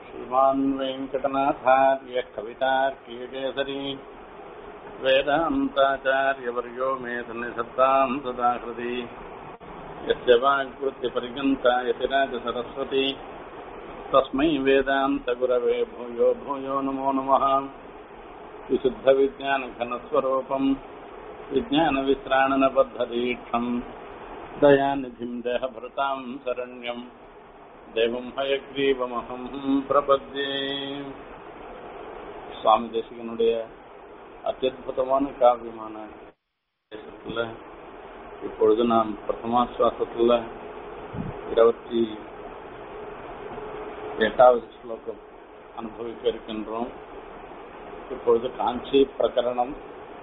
श्रीमान् वेङ्कटनाथार्यः कवितार्कीकेसरी वेदान्ताचार्यवर्यो मे सन्निधत्ताम् सदा हृदि यस्य वाग्वृत्तिपर्यन्ता यतिराजसरस्वती तस्मै वेदान्तगुरवे भूयो भूयो नमो नमः विशुद्धविज्ञानघनस्वरूपम् विज्ञानविश्राणनबद्धदीक्षम् दयानिधिम् देहभृताम् शरण्यम् தேவம் ஹயக்ரீவமகம் பிரபத்யே சுவாமி தேசிகனுடைய அத்தியுதமான காவியமான தேசத்துல இப்பொழுது நாம் பிரதமாசுவாசத்துல இருபத்தி எட்டாவது ஸ்லோகம் அனுபவிக்க இருக்கின்றோம் இப்பொழுது காஞ்சி பிரகரணம்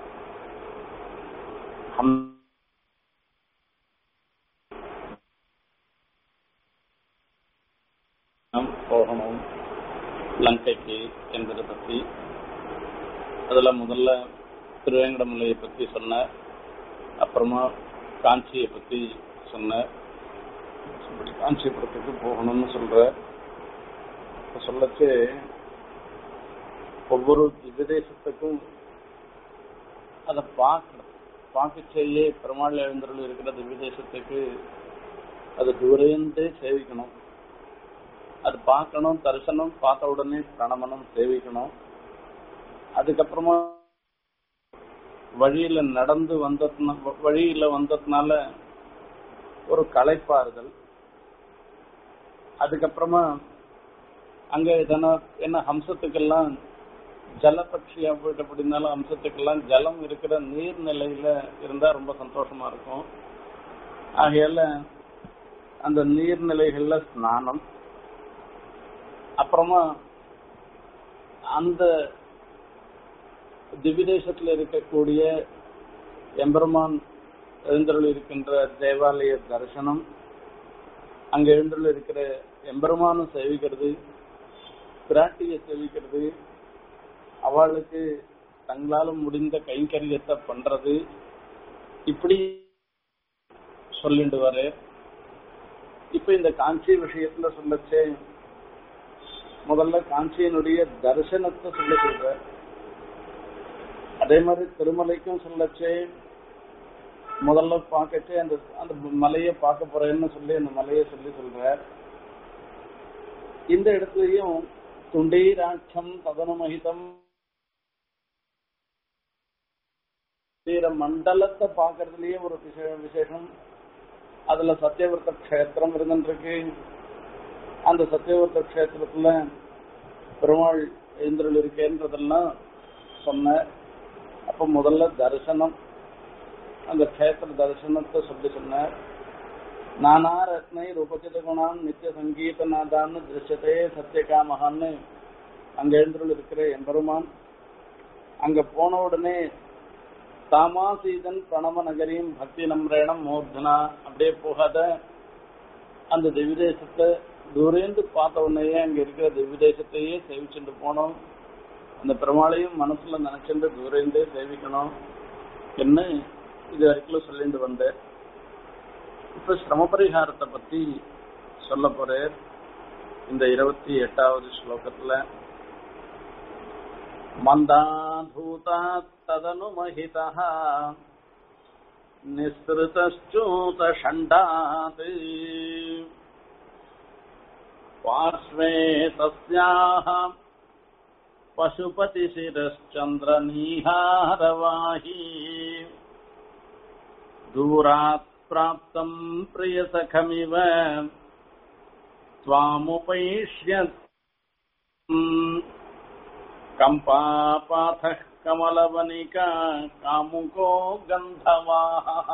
போகணும் லங்கைக்கு என்பதை பற்றி அதில் முதல்ல திருவேங்கடமலையை பற்றி சொன்னார் அப்புறமா காஞ்சியை பற்றி சொன்னார் இப்படி காஞ்சிபுரத்துக்கு போகணும்னு சொல்ற சொல்லச்சு ஒவ்வொரு விதேசத்துக்கும் அதை பார்க்கணும் பார்க்கச்சேயே பெருமாள் எழுந்தருள் இருக்கிற விதேசத்துக்கு அது தூரேந்தே சேவிக்கணும் அது பார்க்கணும் தரிசனம் பார்த்த உடனே பிரணமனம் சேவிக்கணும் அதுக்கப்புறமா வழியில நடந்து வந்த வழியில வந்ததுனால ஒரு களைப்பாறுதல் அதுக்கப்புறமா அங்க எதனா என்ன ஹம்சத்துக்கெல்லாம் ஜலபட்சியா போயிட்டு அப்படின்னாலும் ஹம்சத்துக்கெல்லாம் ஜலம் இருக்கிற நீர்நிலையில இருந்தா ரொம்ப சந்தோஷமா இருக்கும் ஆகையால அந்த நீர்நிலைகள்ல ஸ்நானம் அப்புறமா அந்த திவிதேசத்தில் இருக்கக்கூடிய எம்பெருமான் எழுந்தருள் இருக்கின்ற தேவாலய தரிசனம் அங்க எழுந்தருள் இருக்கிற எம்பெருமானும் சேவிக்கிறது பிராட்டியை சேவிக்கிறது அவளுக்கு தங்களால முடிந்த கைங்கரியத்தை பண்றது இப்படி சொல்லிட்டு வர இப்ப இந்த காஞ்சி விஷயத்துல சொல்லச்சே முதல்ல காஞ்சியினுடைய தரிசனத்தை சொல்ல சொல்ற அதே மாதிரி திருமலைக்கும் சொல்லச்சே முதல்ல பார்க்கச்சே அந்த அந்த மலையை பார்க்க போறேன்னு சொல்லி அந்த மலையை சொல்லி சொல்ற இந்த இடத்துலயும் துண்டீராட்சம் ததனமகிதம் மண்டலத்தை பார்க்கறதுலயே ஒரு விசேஷம் அதுல சத்தியவர்த்த கஷேத்திரம் இருந்துருக்கு அந்த சத்தியவர்த்த கஷேத்திரத்துல பெருமாள் எழுந்தருள் இருக்கேன்றதெல்லாம் சொன்ன அப்ப முதல்ல தரிசனம் அந்த கஷேத்திர தரிசனத்தை சொல்லி சொன்னார் நானா ரத்னை ரூபச்சித குணான் நித்திய சங்கீத நாதான்னு திருஷ்யத்தே சத்தியகாமகான்னு அங்க எழுந்தருள் இருக்கிற எம்பெருமான் அங்க போன உடனே தாமாசீதன் பிரணம நகரியும் பக்தி நம்ரேணம் மூர்தனா அப்படியே போகாத அந்த திவிதேசத்தை தூரேந்து பார்த்த உடனேயே அங்க இருக்கிற திவ்யதேசத்தையே சேவிச்சுட்டு போனோம் அந்த பெருமாளையும் மனசுல நினைச்சுட்டு தூரேந்தே சேவிக்கணும் என்ன இது வரைக்கும் சொல்லிட்டு வந்தேன் இப்ப சிரம பரிகாரத்தை பத்தி சொல்ல போறேன் இந்த இருபத்தி எட்டாவது ஸ்லோகத்துல மந்தாதூதா ததனுமஹிதா நிஸ்ருதச்சூத ஷண்டாத் पार्श्वे तस्याः पशुपतिशिरश्चन्द्रनीहारवाही दूरात् प्राप्तम् प्रियसखमिव त्वामुपैष्यत् कम्पापाथः कमलवनिका कामुको गन्धवाहः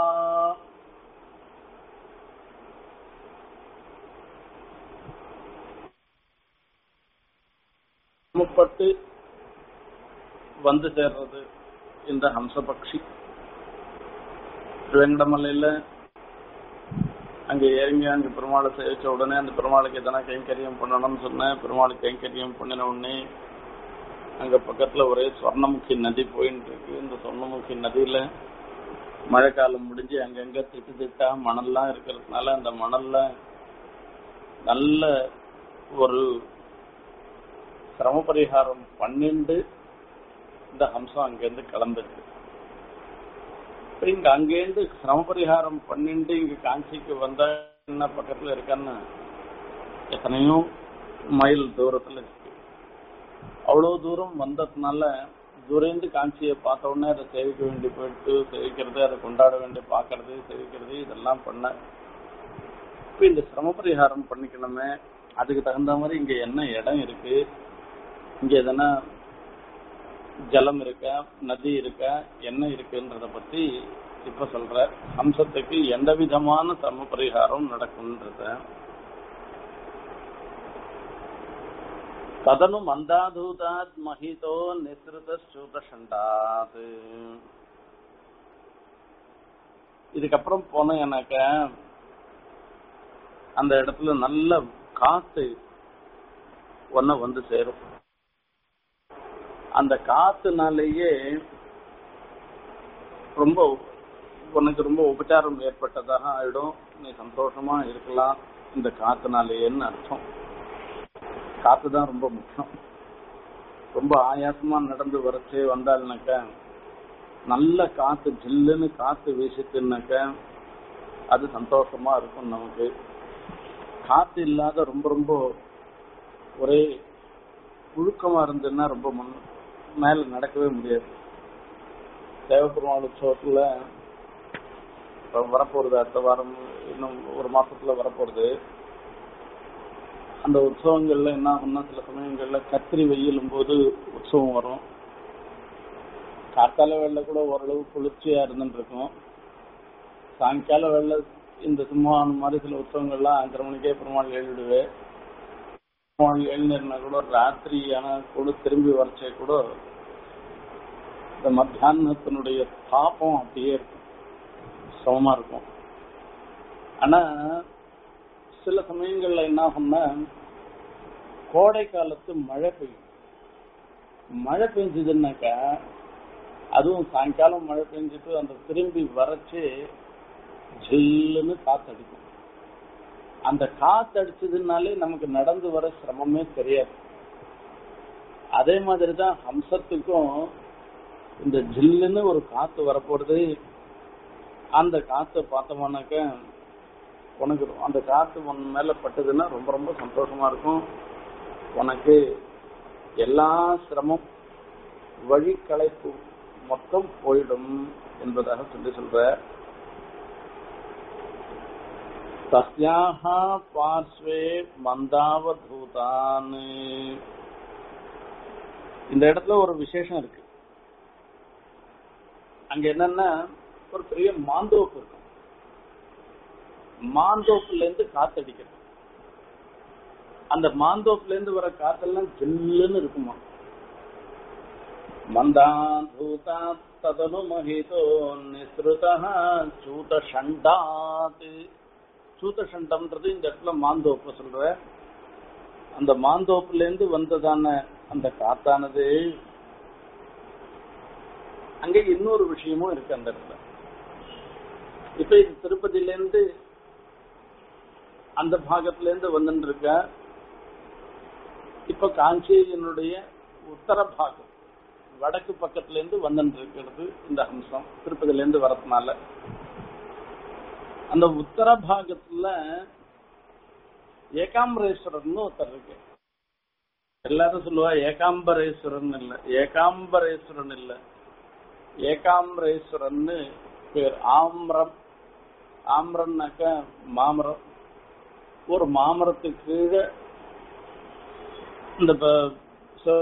முப்பட்டு வந்து சேர்றது இந்த ஹம்சபக்ஷி திருவேங்கடமலையில அங்க இறங்கி அங்க பெருமாளை சேவிச்ச உடனே அந்த பெருமாளுக்கு எதனா கைங்கரியம் பண்ணணும்னு சொன்னேன் பெருமாளுக்கு கைங்கரியம் பண்ணின உடனே அங்க பக்கத்துல ஒரே சொர்ணமுகி நதி போயிட்டு இருக்கு இந்த சொர்ணமுகி நதியில மழைக்காலம் முடிஞ்சு அங்கங்க திட்டு திட்டா மணல்லாம் இருக்கிறதுனால அந்த மணல்ல நல்ல ஒரு சிரம பரிகாரம் பண்ணிண்டு இந்த ஹம்சம் அங்கேருந்து கிளம்பிருக்கு இப்ப இங்க அங்கேருந்து சிரம பரிகாரம் பண்ணிட்டு இங்க காஞ்சிக்கு வந்த என்ன பக்கத்துல இருக்கான்னு எத்தனையோ மைல் தூரத்துல இருக்கு அவ்வளவு தூரம் வந்ததுனால தூரந்து காஞ்சியை பார்த்த உடனே அதை சேவிக்க வேண்டி போயிட்டு சேவிக்கிறது அதை கொண்டாட வேண்டி பார்க்கறது சேவிக்கிறது இதெல்லாம் பண்ண இப்ப இந்த சிரம பரிகாரம் பண்ணிக்கணுமே அதுக்கு தகுந்த மாதிரி இங்க என்ன இடம் இருக்கு இங்க எதனா ஜலம் இருக்க நதி இருக்க என்ன இருக்குன்றத பத்தி இப்ப சொல்ற ஹம்சத்துக்கு எந்த விதமான சம பரிகாரம் நடக்கும்ன்றத ததனு மந்தாதூதாத் மகிதோ நிசிருத சூதசண்டாத் இதுக்கப்புறம் போனேனாக்க அந்த இடத்துல நல்ல காத்து ஒன்ன வந்து சேரும் அந்த காத்துனாலேயே ரொம்ப உனக்கு ரொம்ப உபச்சாரம் ஏற்பட்டதாக ஆயிடும் நீ சந்தோஷமா இருக்கலாம் இந்த காத்துனாலேயேன்னு அர்த்தம் காத்து தான் ரொம்ப முக்கியம் ரொம்ப ஆயாசமா நடந்து வரச்சே வந்தாள்னாக்க நல்ல காத்து ஜில்லுன்னு காத்து வீசிட்டுனாக்க அது சந்தோஷமா இருக்கும் நமக்கு காத்து இல்லாத ரொம்ப ரொம்ப ஒரே புழுக்கமா இருந்ததுன்னா ரொம்ப முன் மேல நடக்கவே முடியாது தேவபெருமாள் உற்சவத்துல இப்ப வரப்போறது அடுத்த வாரம் இன்னும் ஒரு மாசத்துல வரப்போறது அந்த உற்சவங்கள்ல என்ன ஆகும்னா சில சமயங்கள்ல கத்திரி வெயிலும் போது உற்சவம் வரும் காத்தால வேலை கூட ஓரளவு குளிர்ச்சியா இருந்துட்டு இருக்கும் சாயங்கால வேலை இந்த சிம்மான் மாதிரி சில உற்சவங்கள்லாம் அஞ்சரை மணிக்கே பெருமாள் எழுதிடுவே பெருமாள் எழுந்திருந்தா கூட ராத்திரி ஆனா கூட திரும்பி வரச்சே கூட இந்த மத்தியானத்தினுடைய தாபம் அப்படியே இருக்கும் சமமா இருக்கும் ஆனா சில சமயங்கள்ல என்ன ஆகும்னா கோடை காலத்து மழை பெய்யும் மழை பெஞ்சதுன்னாக்கா அதுவும் சாயங்காலம் மழை பெஞ்சிட்டு அந்த திரும்பி வரைச்சு ஜில்லுன்னு காத்தடிக்கும் அந்த காத்தடிச்சதுனாலே நமக்கு நடந்து வர சிரமமே தெரியாது அதே மாதிரி தான் ஹம்சத்துக்கும் இந்த ஜில்லுன்னு ஒரு காத்து வரப்போறது அந்த காத்தை பார்த்தோம்னாக்க உனக்கு அந்த காத்து உன் மேல பட்டதுன்னா ரொம்ப ரொம்ப சந்தோஷமா இருக்கும் உனக்கு எல்லா சிரமம் வழி களைப்பு மொத்தம் போயிடும் என்பதாக சொல்லி சொல்ற தஸ்யாக பார்ஸ்வே மந்தாவதூதான் இந்த இடத்துல ஒரு விசேஷம் இருக்கு அங்க என்னன்னா ஒரு பெரிய மாந்தோப்பு இருக்கும் மாந்தோப்புல இருந்து காத்தடிக்கிறது அந்த மாந்தோப்புல இருந்து வர காத்தெல்லாம் ஜில்லுன்னு இருக்குமா மந்தாந்தூதா ததனு மகிதோ நிஸ்ருதா சூத சண்டாத் சூத சண்டம்ன்றது இந்த இடத்துல மாந்தோப்பு சொல்ற அந்த மாந்தோப்புல இருந்து வந்ததான அந்த காத்தானது அங்க இன்னொரு விஷயமும் இருக்கு அந்த இடத்துல இப்ப இது திருப்பதியில இருந்து அந்த பாகத்துல இருந்து வந்துட்டு இருக்க இப்ப காஞ்சியினுடைய உத்தர பாகம் வடக்கு பக்கத்துல இருந்து வந்துட்டு இருக்கிறது இந்த அம்சம் திருப்பதியில இருந்து வரதுனால அந்த உத்தர பாகத்துல ஏகாம்பரேஸ்வரர்னு ஒருத்தர் இருக்கு எல்லாரும் சொல்லுவா ஏகாம்பரேஸ்வரன் இல்ல ஏகாம்பரேஸ்வரன் இல்ல ஏகாம்பரேஸ்வரன் பேர் ஆம்ரம் ஆம்ரம்னாக்க மாமரம் ஒரு மாமரத்துக்கு கீழே இந்த ப- ச-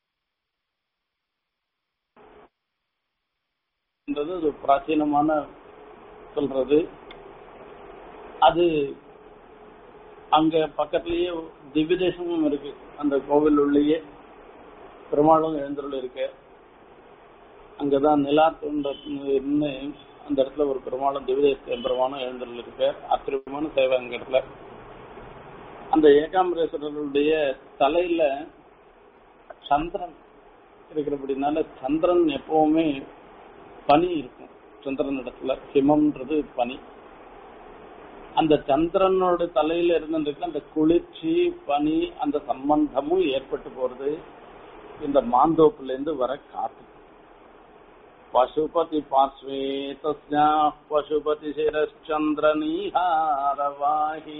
என்றது ஒரு பிராச்சீனமான சொல்றது அது அங்க பக்கத்துலயே திவ்ய தேசமும் இருக்கு அந்த கோவில் உள்ளேயே பெருமாளும் எழுந்தருள் இருக்கு அங்கதான் நிலாத்துன்னு அந்த இடத்துல ஒரு பெருமாளும் திவ்யதேச பெருமானும் எழுந்தருள் இருக்கு ஆச்சரியமான சேவை அங்க இடத்துல அந்த ஏகாம்பரேஸ்வரருடைய தலையில சந்திரன் இருக்கிறபடினால சந்திரன் எப்பவுமே பனி இருக்கும் சந்திரன் இடத்துல ஹிமம்ன்றது பனி அந்த சந்திரனோட தலையில இருந்துட்டு அந்த குளிர்ச்சி பனி அந்த சம்பந்தமும் ஏற்பட்டு போறது இந்த மாந்தோப்புல இருந்து வர காத்து பசுபதி பார்ஸ்வே தஸ்யா பசுபதி சிரச்சந்திர நீஹாரவாஹி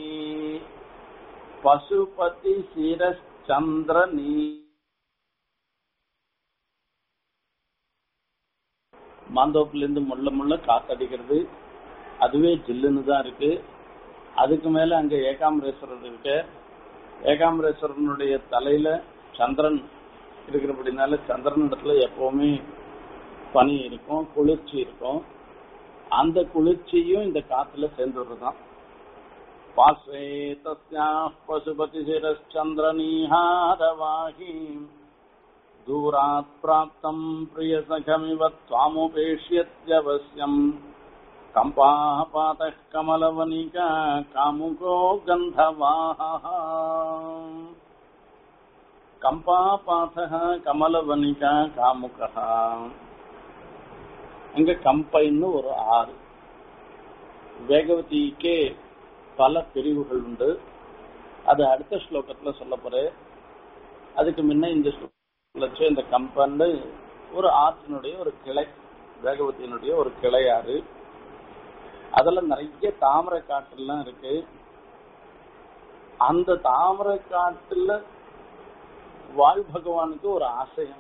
பசுபதி சிரச்சந்திர நீ மாந்தோப்புல இருந்து முள்ள முள்ள காத்தடிக்கிறது அதுவே ஜில்லுன்னு தான் இருக்கு அதுக்கு மேல அங்க ஏகாம்பரேஸ்வரர் இருக்கு ஏகாம்பரேஸ்வரனுடைய தலையில சந்திரன் இருக்கிறபடினால சந்திரன் இடத்துல எப்பவுமே பனி இருக்கும் குளிர்ச்சி இருக்கும் அந்த குளிர்ச்சியும் இந்த காத்துல சேர்ந்துடுறதுதான் பாஸ்வே தஸ்யா பசுபதி சிரச்சந்திர நீஹாரவாஹி दूरात् प्राप्तम् प्रियसखमिव त्वामुपेष्यत्यवश्यम् कम्पापातः कमलवनिका कामुको गन्धवाहः கம்பாபாதக கமலவனிகா காமுகா அங்க கம்பைன்னு ஒரு ஆறு வேகவதிக்கே பல பிரிவுகள் உண்டு அது அடுத்த ஸ்லோகத்துல சொல்ல போறேன் அதுக்கு முன்ன இந்த லட்ச இந்த கம்பன்னு ஒரு ஆற்றினுடைய ஒரு கிளை வேகவதியினுடைய ஒரு கிளையாறு அதுல நிறைய தாமரை காட்டுலாம் இருக்கு அந்த தாமரை காட்டுல வாயு பகவானுக்கு ஒரு ஆசையம்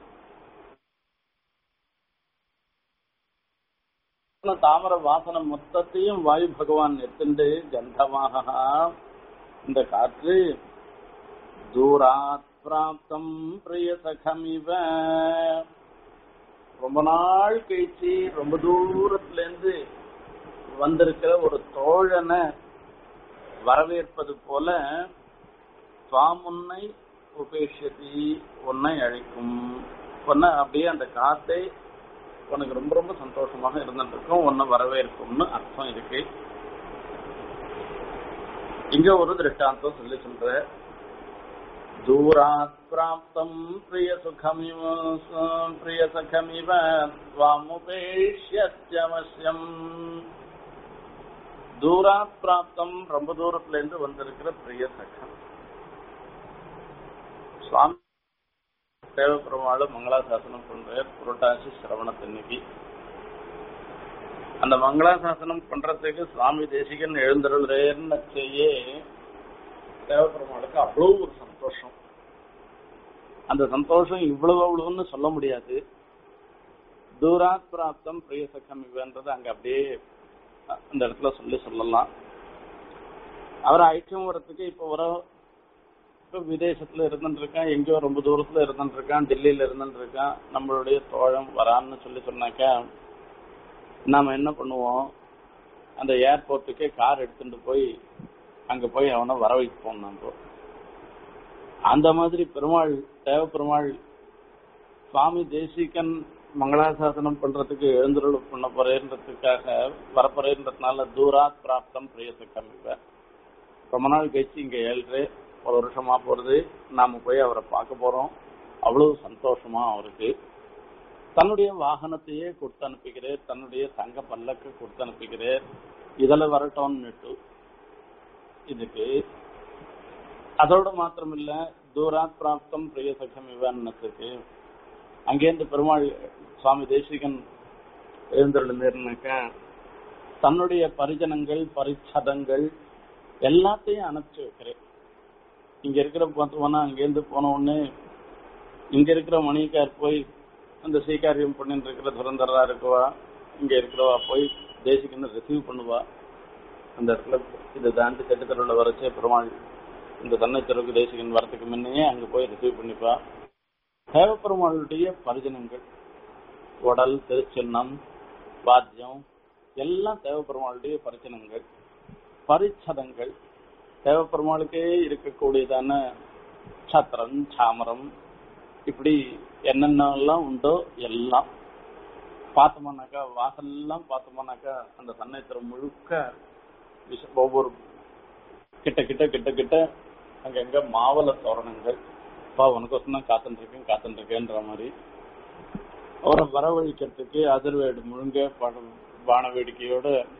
தாமரை வாசனை மொத்தத்தையும் வாயு பகவான் எத்துண்டு கந்தமாக இந்த காற்று தூராத் பிராப்தம் பிரியசகமிவ ரொம்ப நாள் கழிச்சு ரொம்ப தூரத்துல இருந்து வந்திருக்கிற ஒரு தோழனை வரவேற்பது போல சுவாமுன்னை உபேஷதி உன்னை அழைக்கும் உன்னை அப்படியே அந்த காத்தை உனக்கு ரொம்ப ரொம்ப சந்தோஷமாக இருந்துருக்கும் உன்னை வரவேற்கும்னு அர்த்தம் இருக்கு இங்க ஒரு திருஷ்டாந்தம் சொல்லி சொல்ற दूरात् प्राप्तम् प्रियसुखमिव प्रियसखमिव त्वामुपेष्यत्यवश्यम् தூராத் பிராப்தம் ரொம்ப தூரத்துல இருந்து வந்திருக்கிற பிரிய சகம் சுவாமி தேவபெருமாள் மங்களாசாசனம் பண்ற புரட்டாசி சிரவணத்தன்னைக்கு அந்த மங்களாசாசனம் பண்றதுக்கு சுவாமி தேசிகன் எழுந்தருள்றேன்னு செய்ய தேவபெருமாளுக்கு அவ்வளவு ஒரு சந்தோஷம் அந்த சந்தோஷம் இவ்வளவு அவ்வளவுன்னு சொல்ல முடியாது தூராத் பிராப்தம் பிரியசக்கம் இவன்றது அங்க அப்படியே அந்த இடத்துல சொல்லி சொல்லலாம் அவர் ஐக்கியம் வரத்துக்கு இப்ப வர இப்ப விதேசத்துல இருந்துட்டு இருக்கான் எங்கேயோ ரொம்ப தூரத்துல இருந்துட்டு இருக்கான் டெல்லியில இருந்துட்டு இருக்கான் நம்மளுடைய தோழம் வரான்னு சொல்லி சொன்னாக்கா நாம என்ன பண்ணுவோம் அந்த ஏர்போர்ட்டுக்கே கார் எடுத்துட்டு போய் அங்க போய் அவனை வர வைப்போம் நம்ம அந்த மாதிரி பெருமாள் தேவ பெருமாள் சுவாமி தேசிகன் மங்களாசாசனம் பண்றதுக்கு எழுந்துருள் பண்ண போறேன்றதுக்காக வரப்போறேன்றதுனால தூராத் பிராப்தம் பிரியசக்கம் இப்ப ரொம்ப நாள் கழிச்சு இங்க ஏழ்று ஒரு வருஷமா போறது நாம போய் அவரை பார்க்க போறோம் அவ்வளவு சந்தோஷமா அவருக்கு தன்னுடைய வாகனத்தையே கொடுத்து அனுப்பிக்கிறேன் தன்னுடைய தங்க பல்லக்கு கொடுத்து அனுப்பிக்கிறேன் இதுல வரட்டும்னுட்டு இதுக்கு அதோட மாத்திரம் இல்ல தூராத் பிராப்தம் பிரிய சகம் இவன்னத்துக்கு அங்கேருந்து பெருமாள் சுவாமி தேசிகன் எழுந்திருந்தாக்க தன்னுடைய பரிஜனங்கள் பரிச்சதங்கள் எல்லாத்தையும் அனுப்பிச்சு வைக்கிறேன் இங்க இருக்கிற பார்த்தோம்னா அங்கேருந்து போன உடனே இங்க இருக்கிற மணிக்கார் போய் அந்த சீக்காரியம் பண்ணிட்டு இருக்கிற துரந்தரா இருக்குவா இங்க இருக்கிறவா போய் தேசிகன்னு ரிசீவ் பண்ணுவா அந்த இடத்துல இதை தாண்டி செட்டுத்தருவில் வரைச்சே பெருமாள் இந்த தன்னைத்தருக்கு தேசிகன் வரத்துக்கு முன்னையே அங்க போய் ரிசீவ் பண்ணிப்பா தேவப்பெருமாளுடைய பரிஜனங்கள் உடல் திருச்சின்னம் வாத்தியம் எல்லாம் தேவப்பெருமாளுடைய பரிச்சனங்கள் பரிச்சதங்கள் தேவப்பெருமாளுக்கே இருக்கக்கூடியதான சத்திரம் சாமரம் இப்படி என்னென்னலாம் உண்டோ எல்லாம் பார்த்தோம்னாக்கா வாசல்லாம் பார்த்தோம்னாக்கா அந்த சன்னயத்திரம் முழுக்க விஷ- ஒவ்வொரு கிட்ட கிட்ட கிட்ட கிட்ட அங்கங்க மாவள தோரணங்கள் பா உனக்கு தான் காத்துட்டு இருக்கேன் காத்துட்டு இருக்கேன்ற மாதிரி அவரை வரவழைக்கிறதுக்கு அதிர்வேடு முழுங்க படம் பான வேடிக்கையோட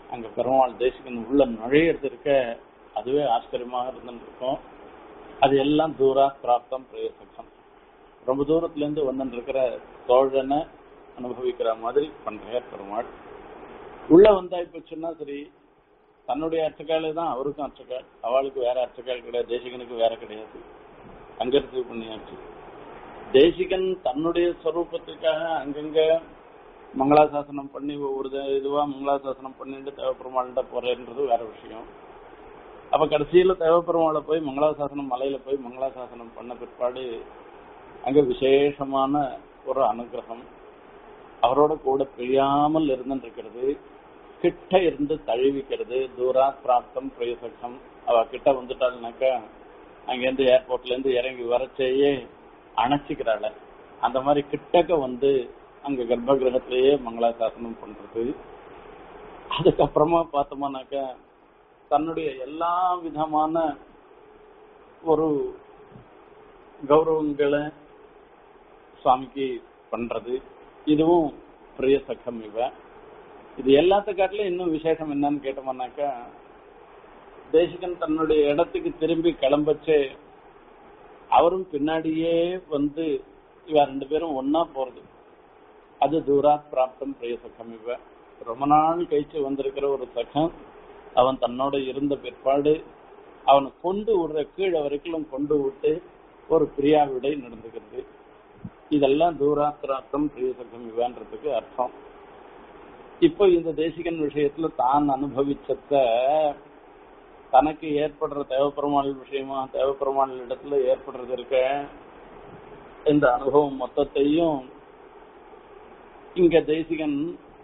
அங்க பெருமாள் தேசிகன் உள்ள நுழையிறது இருக்க அதுவே ஆச்சரியமாக இருந்துட்டு இருக்கும் அது எல்லாம் தூரா பிராப்தம் பிரயோசகம் ரொம்ப தூரத்துல இருந்து வந்துட்டு இருக்கிற தோழனை அனுபவிக்கிற மாதிரி பண்றார் பெருமாள் உள்ள வந்தாய் போச்சுன்னா சரி தன்னுடைய அச்சக்காலு தான் அவருக்கும் அச்சக்கால் அவளுக்கு வேற அச்சக்கால் கிடையாது தேசிகனுக்கு வேற கிடையாது அங்க இருந்து பண்ணியாச்சு தேசிகன் தன்னுடைய ஸ்வரூபத்துக்காக அங்கங்க மங்களாசாசனம் பண்ணி ஒவ்வொரு த- இதுவா மங்களாசாசனம் பண்ணிட்டு தேவப்பெருமாள்கிட்ட போறேன்றது வேற விஷயம் அப்ப கடைசியில தேவப்பெருமாளை போய் மங்களாசாசனம் மலையில போய் மங்களாசாசனம் பண்ண பிற்பாடு அங்க விசேஷமான ஒரு அனுகிரகம் அவரோட கூட பிரியாமல் இருந்துருக்கிறது கிட்ட இருந்து தழுவிக்கிறது தூரா பிராப்தம் பிரயோசகம் அவ கிட்ட வந்துட்டாள்னாக்கா அங்கேருந்து ஏர்போர்ட்ல இருந்து இறங்கி வரச்சேயே அணைச்சிக்கிறாள் அந்த மாதிரி கிட்டக்க வந்து அங்க கர்ப்ப கிரகத்திலேயே மங்களாசாசனம் பண்றது அதுக்கப்புறமா பார்த்தோம்னாக்கா தன்னுடைய எல்லா விதமான ஒரு கௌரவங்களை சுவாமிக்கு பண்றது இதுவும் பிரிய சகம் இவ இது எல்லாத்த காட்டிலும் இன்னும் விசேஷம் என்னன்னு கேட்டோம்னாக்கா தேசிகன் தன்னுடைய இடத்துக்கு திரும்பி கிளம்பச்சு அவரும் பின்னாடியே வந்து இவ ரெண்டு பேரும் ஒன்னா போறது அது தூரா பிராப்தம் பிரிய சகம் இவ ரொம்ப நாள் கழிச்சு வந்திருக்கிற ஒரு சகம் அவன் தன்னோட இருந்த பிற்பாடு அவனை கொண்டு விடுற கீழே வரைக்கும் கொண்டு விட்டு ஒரு பிரியா விடை நடந்துக்கிறது இதெல்லாம் தூராத்திராத்தம் பிரியசகம் இவன்றதுக்கு அர்த்தம் இப்போ இந்த தேசிகன் விஷயத்துல தான் அனுபவிச்சத தனக்கு ஏற்படுற தேவப்பெருமாள் விஷயமா தேவப்பெருமாள் இடத்துல ஏற்படுறது இருக்க இந்த அனுபவம் மொத்தத்தையும் இங்க தேசிகன்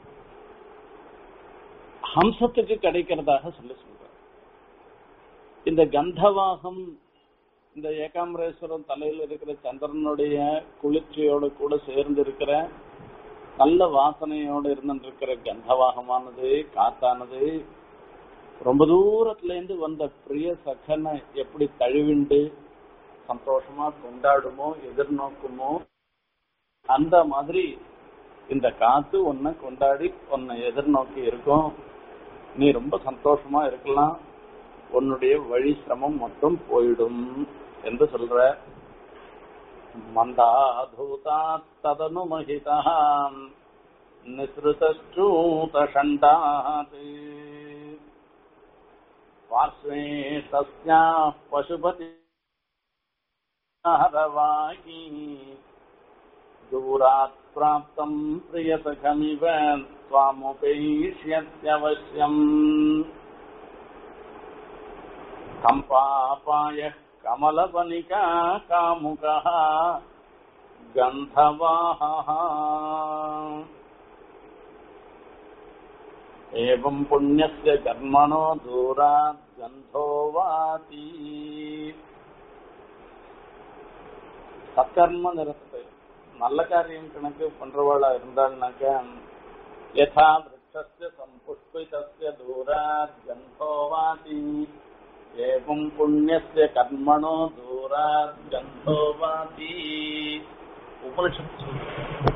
ஹம்சத்துக்கு கிடைக்கிறதாக சொல்லி சொல்ற இந்த கந்தவாகம் இந்த ஏகாம்பரேஸ்வரன் தலையில் இருக்கிற சந்திரனுடைய குளிர்ச்சியோடு கூட சேர்ந்து இருக்கிற நல்ல வாசனையோடு இருந்திருக்கிற கந்தவாகமானது காத்தானது ரொம்ப தூரத்துல இருந்து வந்த பிரிய சகனை எப்படி தழுவிண்டு சந்தோஷமா கொண்டாடுமோ எதிர்நோக்குமோ அந்த மாதிரி இந்த காத்து உன்னை கொண்டாடி உன்னை எதிர்நோக்கி இருக்கும் நீ ரொம்ப சந்தோஷமா இருக்கலாம் உன்னுடைய வழி சிரமம் மட்டும் போயிடும் என்று சொல்ற மந்தாதூதா ததனு மகிதா நிஸ்ருதூதண்டா पार्श्वे तस्याः पशुपति हरवाही दूरात् प्राप्तम् प्रियसखमिव त्वामुपैष्यत्यवश्यम् कम्पापायः कमलवनिका कामुकः गन्धवाहः एवम् पुण्यस्य कर्मणो दूरात् गन्धो वाति சத்கர்ம நிறத்து நல்ல காரியம் கணக்கு பண்றவாளா இருந்தாள்னாக்க யதா விரக்ஷஸ்ய சம்புஷ்பிதஸ்ய தூராத் கந்தோ வாதி ஏவம் புண்ணியஸ்ய கர்மணோ தூராத் கந்தோ வாதி உபனிஷத்து சொல்றது.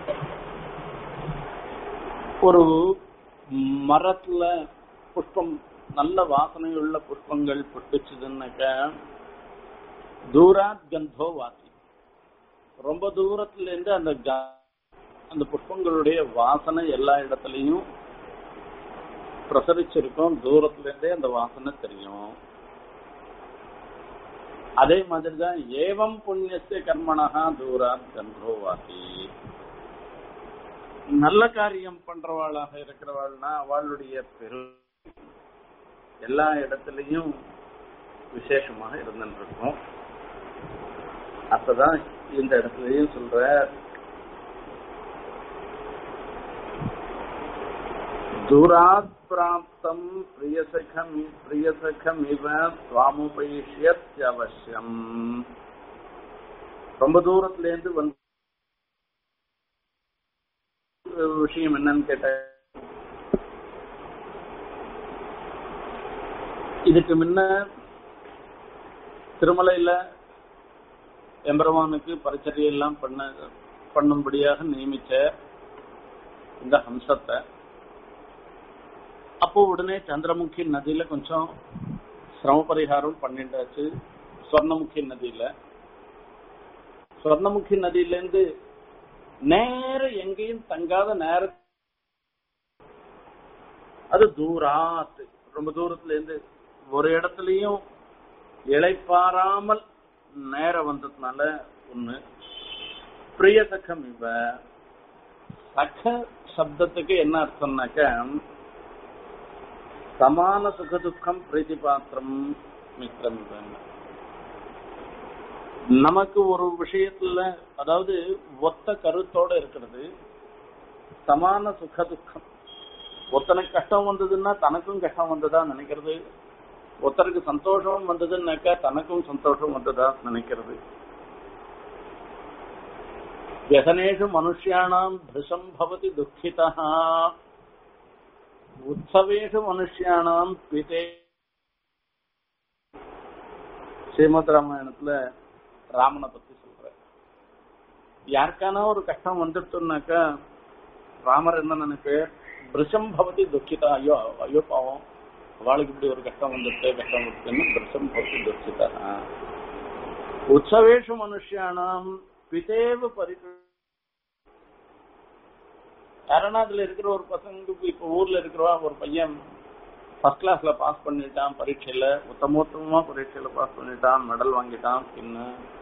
ஒரு மரத்துல புஷ்பம் நல்ல வாசனையுள்ள புஷ்பங்கள் புட்டுச்சுதுன்னாக்க தூராத் கந்தோ வாசி ரொம்ப தூரத்துல இருந்து அந்த க- அந்த புஷ்பங்களுடைய வாசனை எல்லா இடத்துலயும் பிரசரிச்சிருக்கும் தூரத்துல இருந்தே அந்த வாசனை தெரியும் அதே மாதிரிதான் ஏவம் புண்ணியஸ்ய கர்மணா தூராத் கந்தோ வாசி நல்ல காரியம் பண்றவாளாக இருக்கிறவாள்னா அவளுடைய பெரு எல்லா இடத்துலயும் விசேஷமாக இருந்துருக்கும் அப்பதான் இந்த இடத்துலயும் சொல்ற தூராத் பிராப்தம் பிரியசகம் பிரியசகம் இவ சுவாமுபைஷ்யத் அவசியம் ரொம்ப தூரத்துல இருந்து வந்து விஷயம் என்னன்னு கேட்ட இதுக்கு முன்ன திருமலையில எம்பெருமானுக்கு பரிச்சரியை எல்லாம் பண்ண பண்ணும்படியாக நியமிச்ச இந்த ஹம்சத்தை அப்போ உடனே சந்திரமுகி நதியில கொஞ்சம் சிரம பரிகாரம் பண்ணிட்டாச்சு சொர்ணமுகி நதியில சொர்ணமுகி நதியிலேருந்து நேர எங்கேயும் தங்காத நேர அது தூராத்து ரொம்ப தூரத்துல இருந்து ஒரு இடத்துலயும் இளைப்பாராமல் நேர வந்ததுனால ஒண்ணு பிரிய சக்கம் இவ சக சப்தத்துக்கு என்ன அர்த்தம்னாக்க சமான சுக துக்கம் பிரீத்தி பாத்திரம் மித்திரம் இவன்னு. நமக்கு ஒரு விஷயத்துல அதாவது ஒத்த கருத்தோட இருக்கிறது சமான சுக துக்கம் ஒருத்தனுக்கு கஷ்டம் வந்ததுன்னா தனக்கும் கஷ்டம் வந்ததா நினைக்கிறது ஒருத்தருக்கு சந்தோஷம் வந்ததுன்னாக்கா தனக்கும் சந்தோஷம் வந்ததா நினைக்கிறது व्यसनेषु मनुष्याणाम् भृशम् भवति दुःखितः उत्सवेषु मनुष्याणाम् पिते ஸ்ரீமத் ராமாயணத்துல ராமனை பத்தி சொல்ற யாருக்கான ஒரு கஷ்டம் வந்துடுச்சுனாக்கா ராமர் என்ன நினைப்பார் பிரிஷம் பவதி துக்கிதா ஐயோ ஐயோ பாவம் அவளுக்கு இப்படி ஒரு கஷ்டம் வந்துட்டு கஷ்டம் வந்துட்டுன்னு பிரிஷம் பவதி துக்கிதா உற்சவேஷு மனுஷியானாம் பிதேவ பரிசு யாரனா அதுல இருக்கிற ஒரு பசங்களுக்கு இப்ப ஊர்ல இருக்கிறவா ஒரு பையன் ஃபர்ஸ்ட் கிளாஸ்ல பாஸ் பண்ணிட்டான் பரீட்சையில உத்தமோத்தமமா பரீட்சையில பாஸ் பண்ணிட்டான் மெடல் வாங்கிட்டான் பின்ன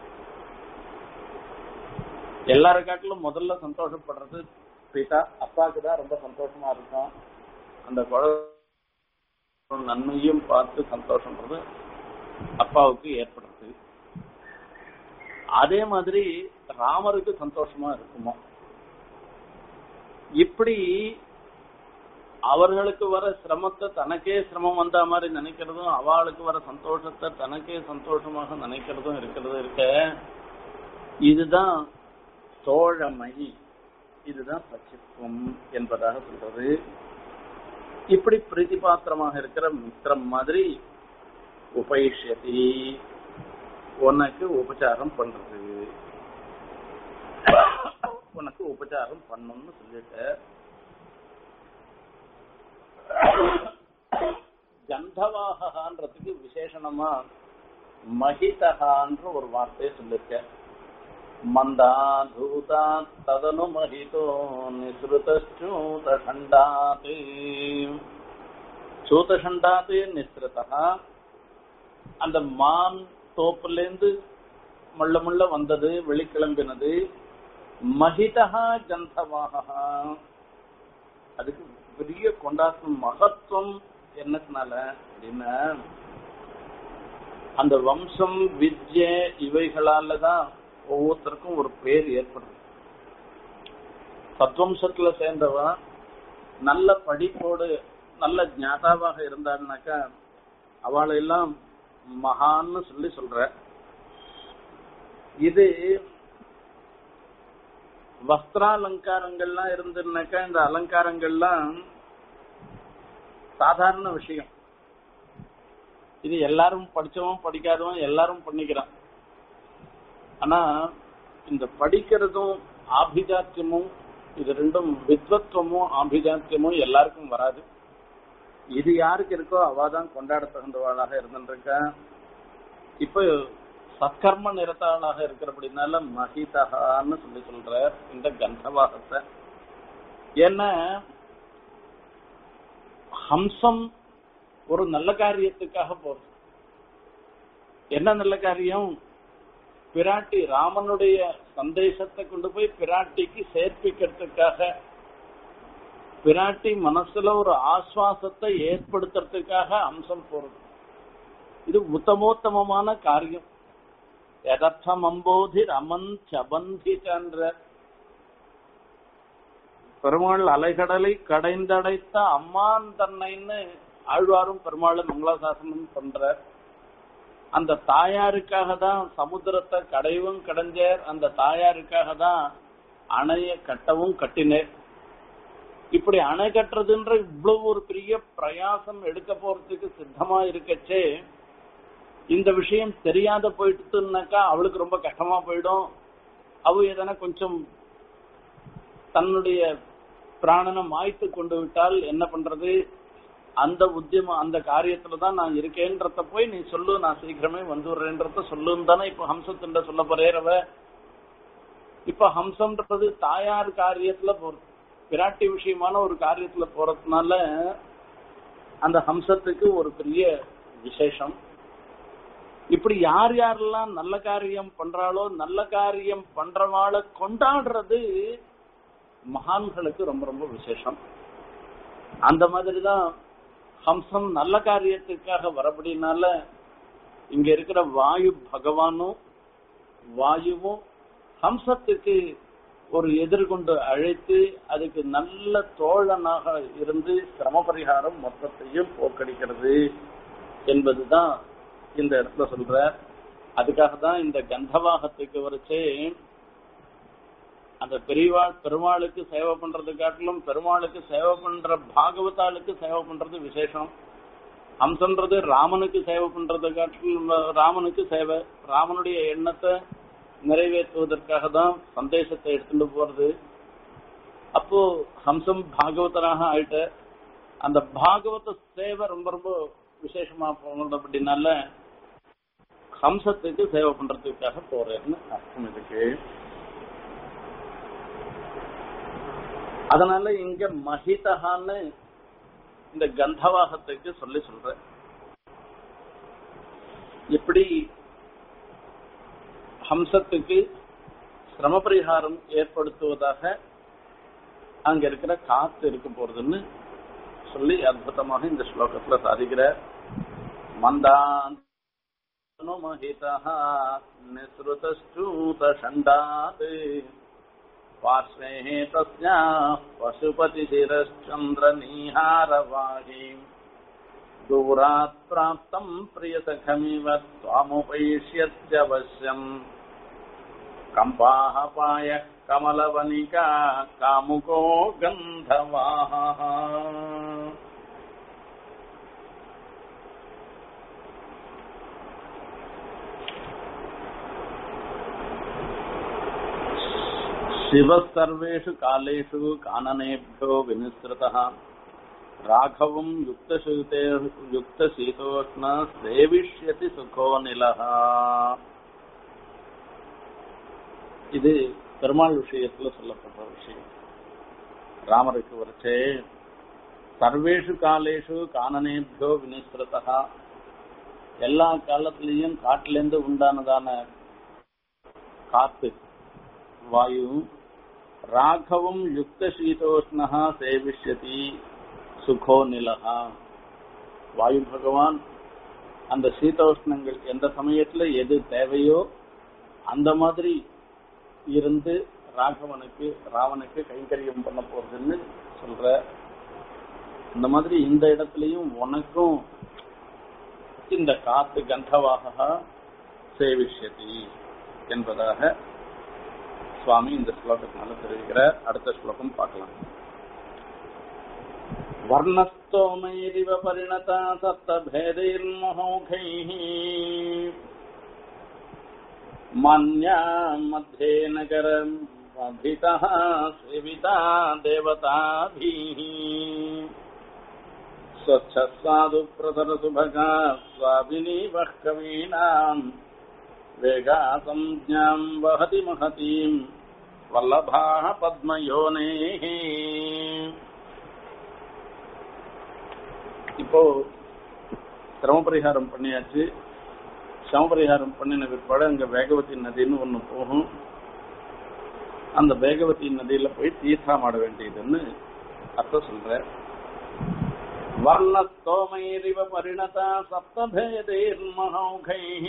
எல்லார காட்டிலும் முதல்ல சந்தோஷப்படுறது பிதா அப்பாவுக்கு தான் ரொம்ப சந்தோஷமா இருக்கும் அந்த குழந்தை நன்மையும் பார்த்து சந்தோஷம்ன்றது அப்பாவுக்கு ஏற்படுறது அதே மாதிரி ராமருக்கு சந்தோஷமா இருக்குமா இப்படி அவர்களுக்கு வர சிரமத்தை தனக்கே சிரமம் வந்த மாதிரி நினைக்கிறதும் அவளுக்கு வர சந்தோஷத்தை தனக்கே சந்தோஷமாக நினைக்கிறதும் இருக்கிறது இருக்க இதுதான் தோழமை இதுதான் சச்சித்துவம் என்பதாக சொல்றது இப்படி பிரீதி பாத்திரமாக இருக்கிற மித்திரம் மாதிரி உபயிஷ்யதி உனக்கு உபச்சாரம் பண்றது உனக்கு உபச்சாரம் பண்ணணும்னு சொல்லிட்ட கந்தவாகன்றதுக்கு விசேஷணமா மகிதகான்ற ஒரு வார்த்தையை சொல்லிருக்க மந்தாதூதா ததனு மகிதோ நிஸ்ருதூதண்டா சூதசண்டாத்து நிஸ்ருதா அந்த மான் தோப்புல இருந்து முள்ள முள்ள வந்தது வெளிக்கிளம்பினது மகிதா கந்தவாக அதுக்கு பெரிய கொண்டாட்டம் மகத்துவம் என்னத்தினால அப்படின்னா அந்த வம்சம் வித்ய இவைகளால தான் ஒவ்வொருத்தருக்கும் ஒரு பேர் ஏற்படுது சத்வம்சத்துல சேர்ந்தவா நல்ல படிப்போடு நல்ல ஞாதாவாக இருந்தாள்னாக்கா அவளை எல்லாம் மகான்னு சொல்லி சொல்ற இது வஸ்திராலங்காரங்கள்லாம் இருந்துனாக்கா இந்த அலங்காரங்கள்லாம் சாதாரண விஷயம் இது எல்லாரும் படிச்சவன் படிக்காதவன் எல்லாரும் பண்ணிக்கிறான் ஆனா இந்த படிக்கிறதும் ஆபிஜாத்தியமும் இது ரெண்டும் வித்வத்துவமும் ஆபிஜாத்தியமும் எல்லாருக்கும் வராது இது யாருக்கு இருக்கோ அவாதான் கொண்டாட தகுந்தவாளாக இருந்துருக்கா இப்ப சத்கர்ம நிறத்தாளாக இருக்கிறபடினால மகிதகான்னு சொல்லி சொல்ற இந்த கந்தவாகத்தை ஏன்னா ஹம்சம் ஒரு நல்ல காரியத்துக்காக போறது என்ன நல்ல காரியம் பிராட்டி ராமனுடைய சந்தேசத்தை கொண்டு போய் பிராட்டிக்கு சேர்ப்பிக்கிறதுக்காக பிராட்டி மனசுல ஒரு ஆஸ்வாசத்தை ஏற்படுத்துறதுக்காக அம்சம் போறது இது உத்தமோத்தமமான காரியம் எதர்த்தம் அம்போதி ரமன் சபந்தி என்ற பெருமாள் அலைகடலை கடைந்தடைத்த அம்மான் தன்னைன்னு ஆழ்வாரும் பெருமாளும் மங்களாசாசனம் பண்ற அந்த தாயாருக்காக தான் சமுத்திரத்தை கடையவும் கடைஞ்சார் அந்த தாயாருக்காக தான் அணைய கட்டவும் கட்டினேர் இப்படி அணை கட்டுறதுன்ற இவ்வளவு ஒரு பெரிய பிரயாசம் எடுக்க போறதுக்கு சித்தமா இருக்கச்சே இந்த விஷயம் தெரியாத போயிட்டுனாக்கா அவளுக்கு ரொம்ப கஷ்டமா போயிடும் அவ எதனா கொஞ்சம் தன்னுடைய பிராணனை மாய்த்து கொண்டு விட்டால் என்ன பண்றது அந்த உத்தியமம் அந்த காரியத்துல தான் நான் இருக்கேன்றத போய் நீ சொல்லு நான் சீக்கிரமே வந்துடுறேன்றத சொல்லுன்னு தானே இப்ப ஹம்சத்தின் சொல்ல போறேறவ இப்ப ஹம்சம்ன்றது தாயார் காரியத்துல போறது பிராட்டி விஷயமான ஒரு காரியத்துல போறதுனால அந்த ஹம்சத்துக்கு ஒரு பெரிய விசேஷம் இப்படி யார் யாரெல்லாம் நல்ல காரியம் பண்றாளோ நல்ல காரியம் பண்றவாளை கொண்டாடுறது மகான்களுக்கு ரொம்ப ரொம்ப விசேஷம் அந்த மாதிரிதான் ஹம்சம் நல்ல காரியத்துக்காக வரபடினால இங்க இருக்கிற வாயு பகவானும் வாயுவும் ஹம்சத்துக்கு ஒரு எதிர்கொண்டு அழைத்து அதுக்கு நல்ல தோழனாக இருந்து சிரம பரிகாரம் மொத்தத்தையும் போக்கடிக்கிறது என்பதுதான் இந்த இடத்துல சொல்ற அதுக்காக தான் இந்த கந்தவாகத்துக்கு வரைச்சே அந்த பெரியவாள் பெருமாளுக்கு சேவை பண்றது காட்டிலும் பெருமாளுக்கு சேவை பண்ற பாகவதாளுக்கு சேவை பண்றது விசேஷம் ஹம்சன்றது ராமனுக்கு சேவை பண்றது காட்டிலும் ராமனுக்கு சேவை ராமனுடைய எண்ணத்தை நிறைவேற்றுவதற்காக தான் சந்தேசத்தை எடுத்துட்டு போறது அப்போ ஹம்சம் பாகவதனாக ஆயிட்ட அந்த பாகவத சேவை ரொம்ப ரொம்ப விசேஷமா போனது அப்படின்னால ஹம்சத்துக்கு சேவை பண்றதுக்காக போறேன்னு அர்த்தம் இதுக்கு அதனால இங்க மஹிதஹான்னு இந்த கந்தவாகத்துக்கு சொல்லி சொல்ற எப்படி ஹம்சத்துக்கு சிரம பரிகாரம் ஏற்படுத்துவதாக அங்க இருக்கிற காத்து இருக்க போறதுன்னு சொல்லி அற்புதமாக இந்த ஸ்லோகத்துல சாதிக்கிற மந்தான் மஹிதா நிஸ்ருதூத சண்டாத் पार्श्वे तस्याः पशुपतिशिरश्चन्द्रनीहारवाही दूरात् प्राप्तम् प्रियसखमिव त्वामुपैष्यत्यवश्यम् कम्पाः पायः कमलवनिका कामुको गन्धवाः शिवः सर्वेषु कालेषु काननेभ्यो विनिसृतः राघवम् युक्तशीते युक्तशीतोष्ण सेविष्यति सुखोनिलः இது பெருமாள் விஷயத்துல சொல்லப்படுற விஷயம் ராமருக்கு வரைச்சே சர்வேஷு காலேஷு கானனேபியோ வினிஸ்திருதா எல்லா காலத்திலையும் காட்டிலேருந்து உண்டானதான காத்து வாயு ராഘவம் யுக்த சீதோஷ்ணா சேவிஷ்யதி சுகோ நிலகா வாயு பகவான் அந்த சீதோஷ்ணங்கள் எந்த சமயத்துல எது தேவையோ அந்த மாதிரி இருந்து ராகவனுக்கு ராவனுக்கு கைங்கரியம் பண்ண போறதுன்னு சொல்ற இந்த மாதிரி இந்த இடத்துலயும் உனக்கும் இந்த காத்து கந்தவாக சேவிஷ்யதி என்பதாக சுவாமி இந்த ஸ்லோகத்தினால தெரிவிக்கிறார் அடுத்த ஸ்லோகம் பார்க்கலாம் வர்ணஸ்தோமைரிவ பரிணதா சப்தபேதைர்மோகைः मन्या मध्ये नगरम् अभितः सेविता देवताभिः स्वच्छः साधु प्रसरसुभगा स्वाभिनीवः कवीनाम् वेगा संज्ञाम् वहति महतीम् वल्लभाः पद्मयोनेः இப்போ சிரமபரிகாரம் பண்ணியாச்சு சமபரிகாரம் பண்ணின பிற்பாடு அங்க வேகவதி நதின்னு ஒண்ணு போகும் அந்த வேகவதி நதியில போய் தீர்த்தாமாட வேண்டியதுன்னு அர்த்தம் சொல்ற வர்ணஸ்தோமைரிவ பரிணதா சப்தபேதைர்மஹௌகைः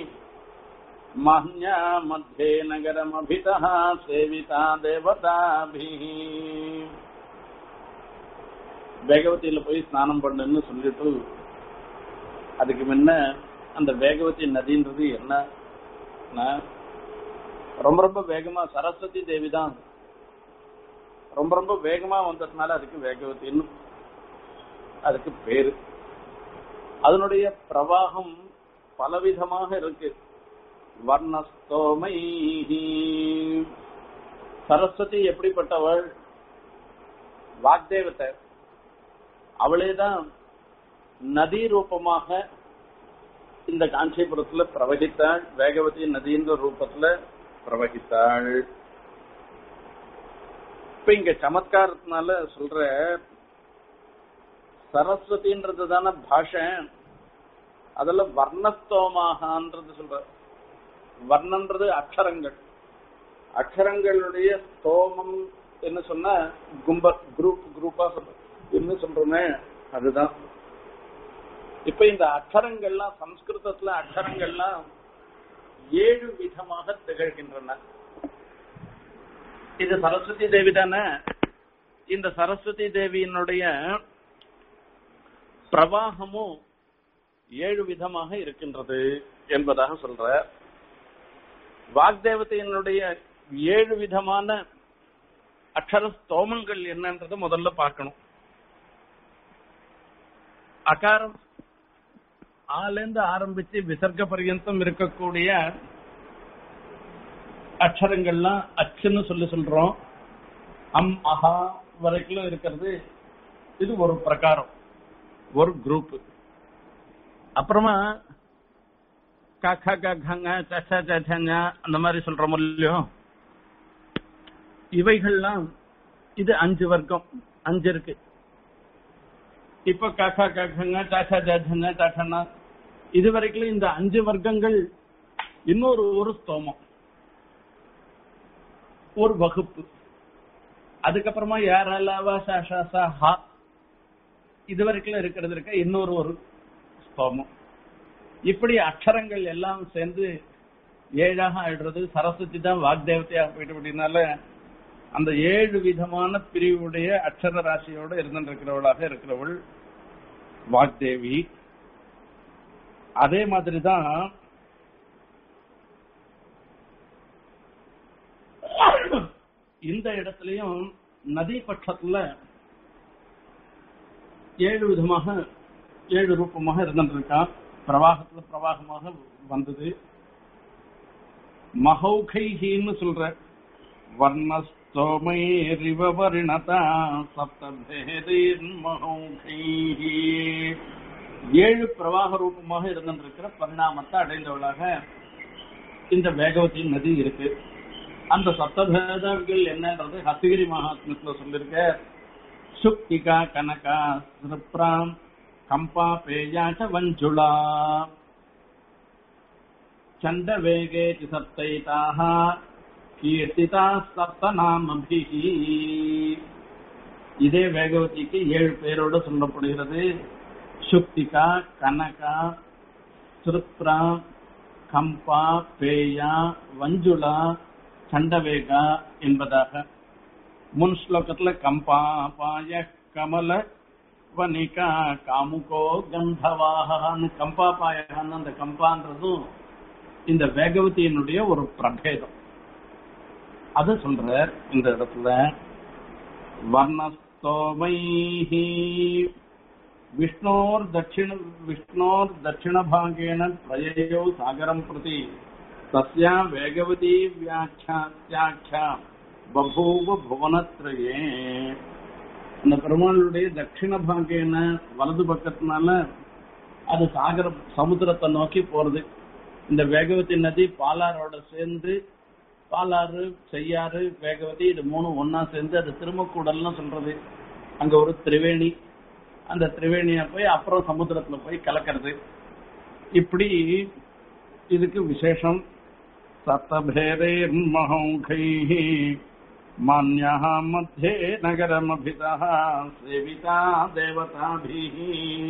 மஹ்ஞா மத்தியே நகரமபிதः சேவிதா தேவதாபிः வேகவதியில போய் ஸ்நானம் பண்ணுன்னு சொல்லிட்டு அதுக்கு முன்ன அந்த வேகவதி நதின்றது என்ன ரொம்ப ரொம்ப வேகமா சரஸ்வதி தேவி தான் ரொம்ப ரொம்ப வேகமா வந்ததுனால அதுக்கு வேகவதின்னு அதுக்கு பேரு அதனுடைய பிரவாகம் பலவிதமாக இருக்கு வர்ணஸ்தோமை சரஸ்வதி எப்படிப்பட்டவள் வாக்தேவத்தை அவளேதான் நதி ரூபமாக இந்த காஞ்சிபுரத்துல பிரவகித்தாள் வேகவதி நதின்ற ரூபத்துல பிரவகித்தாள் இப்ப இங்க சமத்காரத்தினால சொல்ற சரஸ்வதின்றது தானே பாஷை அதுல வர்ணஸ்தோமாகன்றது சொல்ற வர்ணன்றது அக்ஷரங்கள் அக்ஷரங்களுடைய ஸ்தோமம் என்ன சொன்னா கும்ப குரூப் குரூப்பா சொல்ற என்ன சொல்றோமே அதுதான் இப்ப இந்த அக்ஷரங்கள்லாம் சம்ஸ்கிருதத்துல அக்ஷரங்கள்லாம் ஏழு விதமாக திகழ்கின்றன இது சரஸ்வதி தேவி தானே இந்த சரஸ்வதி தேவியினுடைய பிரவாகமும் ஏழு விதமாக இருக்கின்றது என்பதாக சொல்ற வாக்தேவதையினுடைய ஏழு விதமான அக்ஷர ஸ்தோமங்கள் என்னன்றதை முதல்ல பார்க்கணும் அகாரம் ஆலேந்து ஆரம்பிச்சு விசர்க்க பர்யந்தம் இருக்கக்கூடிய அக்ஷரங்கள்லாம் அச்சுன்னு சொல்லி சொல்றோம் அம் அஹா வரைக்கும் இருக்கிறது இது ஒரு பிரகாரம் ஒரு குரூப் அப்புறமா கக கங்க சச்ச சச்சங்க அந்த மாதிரி சொல்றோம் இல்லையோ இவைகள்லாம் இது அஞ்சு வர்க்கம் அஞ்சு இருக்கு இப்ப கக கங்க சச்ச சச்சங்க சச்சனா இது வரைக்கும் இந்த அஞ்சு வர்க்கங்கள் இன்னொரு ஒரு ஸ்தோமம் ஒரு வகுப்பு அதுக்கப்புறமா யாரெல்லாம் ஹா இது வரைக்கும் இருக்கிறது இருக்க இன்னொரு ஒரு ஸ்தோமம் இப்படி அக்ஷரங்கள் எல்லாம் சேர்ந்து ஏழாக ஆயிடுறது சரஸ்வதி தான் வாக்தேவத்தையாக போயிட்டு அப்படின்னால அந்த ஏழு விதமான பிரிவுடைய அக்ஷர ராசியோட இருந்திருக்கிறவளாக இருக்கிறவள் வாக்தேவி அதே மாதிரிதான் இந்த இடத்துலயும் நதி பட்சத்துல ஏழு விதமாக ஏழு ரூபமாக இருந்திருக்கான் பிரவாகத்துல பிரவாகமாக வந்தது மகௌகைன்னு சொல்ற வர்ணஸ்தோமைரிவ வர்ணதா சப்தபேதீர் மகௌகைஹி ஏழு பிரவாக ரூபமாக இருந்திருக்கிற பரிணாமத்தை அடைந்தவளாக இந்த வேகவதி நதி இருக்கு அந்த சப்தபேதங்கள் என்னன்றது ஹசிகிரி மகாத்மத்துல சொல்லிருக்க சுக்திகா கனகா சிருப்ராம் கம்பா பேயாச்ச வஞ்சுளா சண்டவேகே சப்தைதாக கீர்த்திதா சப்தநாமபிஹி இதே வேகவதிக்கு ஏழு பேரோடு சொல்லப்படுகிறது சுக்திகா கனகா சிருப்ரா கம்பா பேயா வஞ்சுளா சண்டவேகா என்பதாக முன் ஸ்லோகத்துல கம்பா பாய கமல வனிகா காமுகோ கந்தவாகான்னு கம்பா பாயகான்னு அந்த கம்பான்றதும் இந்த வேகவதியினுடைய ஒரு பிரபேதம் அது சொல்ற இந்த இடத்துல வர்ணஸ்தோமைஹி விஷ்ணோர் தட்சிண விஷ்ணோர் தட்சிண பாகேன பிரயயோ சாகரம் பிரதி தஸ்யா வேகவதி வியாக்கியா பபூவ புவனத்ரயே அந்த பெருமாளுடைய தட்சிண பாகேன வலது பக்கத்தினால அது சாகர சமுத்திரத்தை நோக்கி போறது இந்த வேகவதி நதி பாலாரோட சேர்ந்து பாலாறு செய்யாறு வேகவதி இது மூணு ஒன்னா சேர்ந்து அது திருமக்கூடல்னு சொல்றது அங்க ஒரு திரிவேணி அந்த திரிவேணிய போய் அப்புறம் சமுத்திரத்துல போய் கலக்கிறது இப்படி இதுக்கு விசேஷம் சப்தபேரேர் மகௌகை மான்யா மத்தியே நகரமபிதா சேவிதா தேவதாபிஹி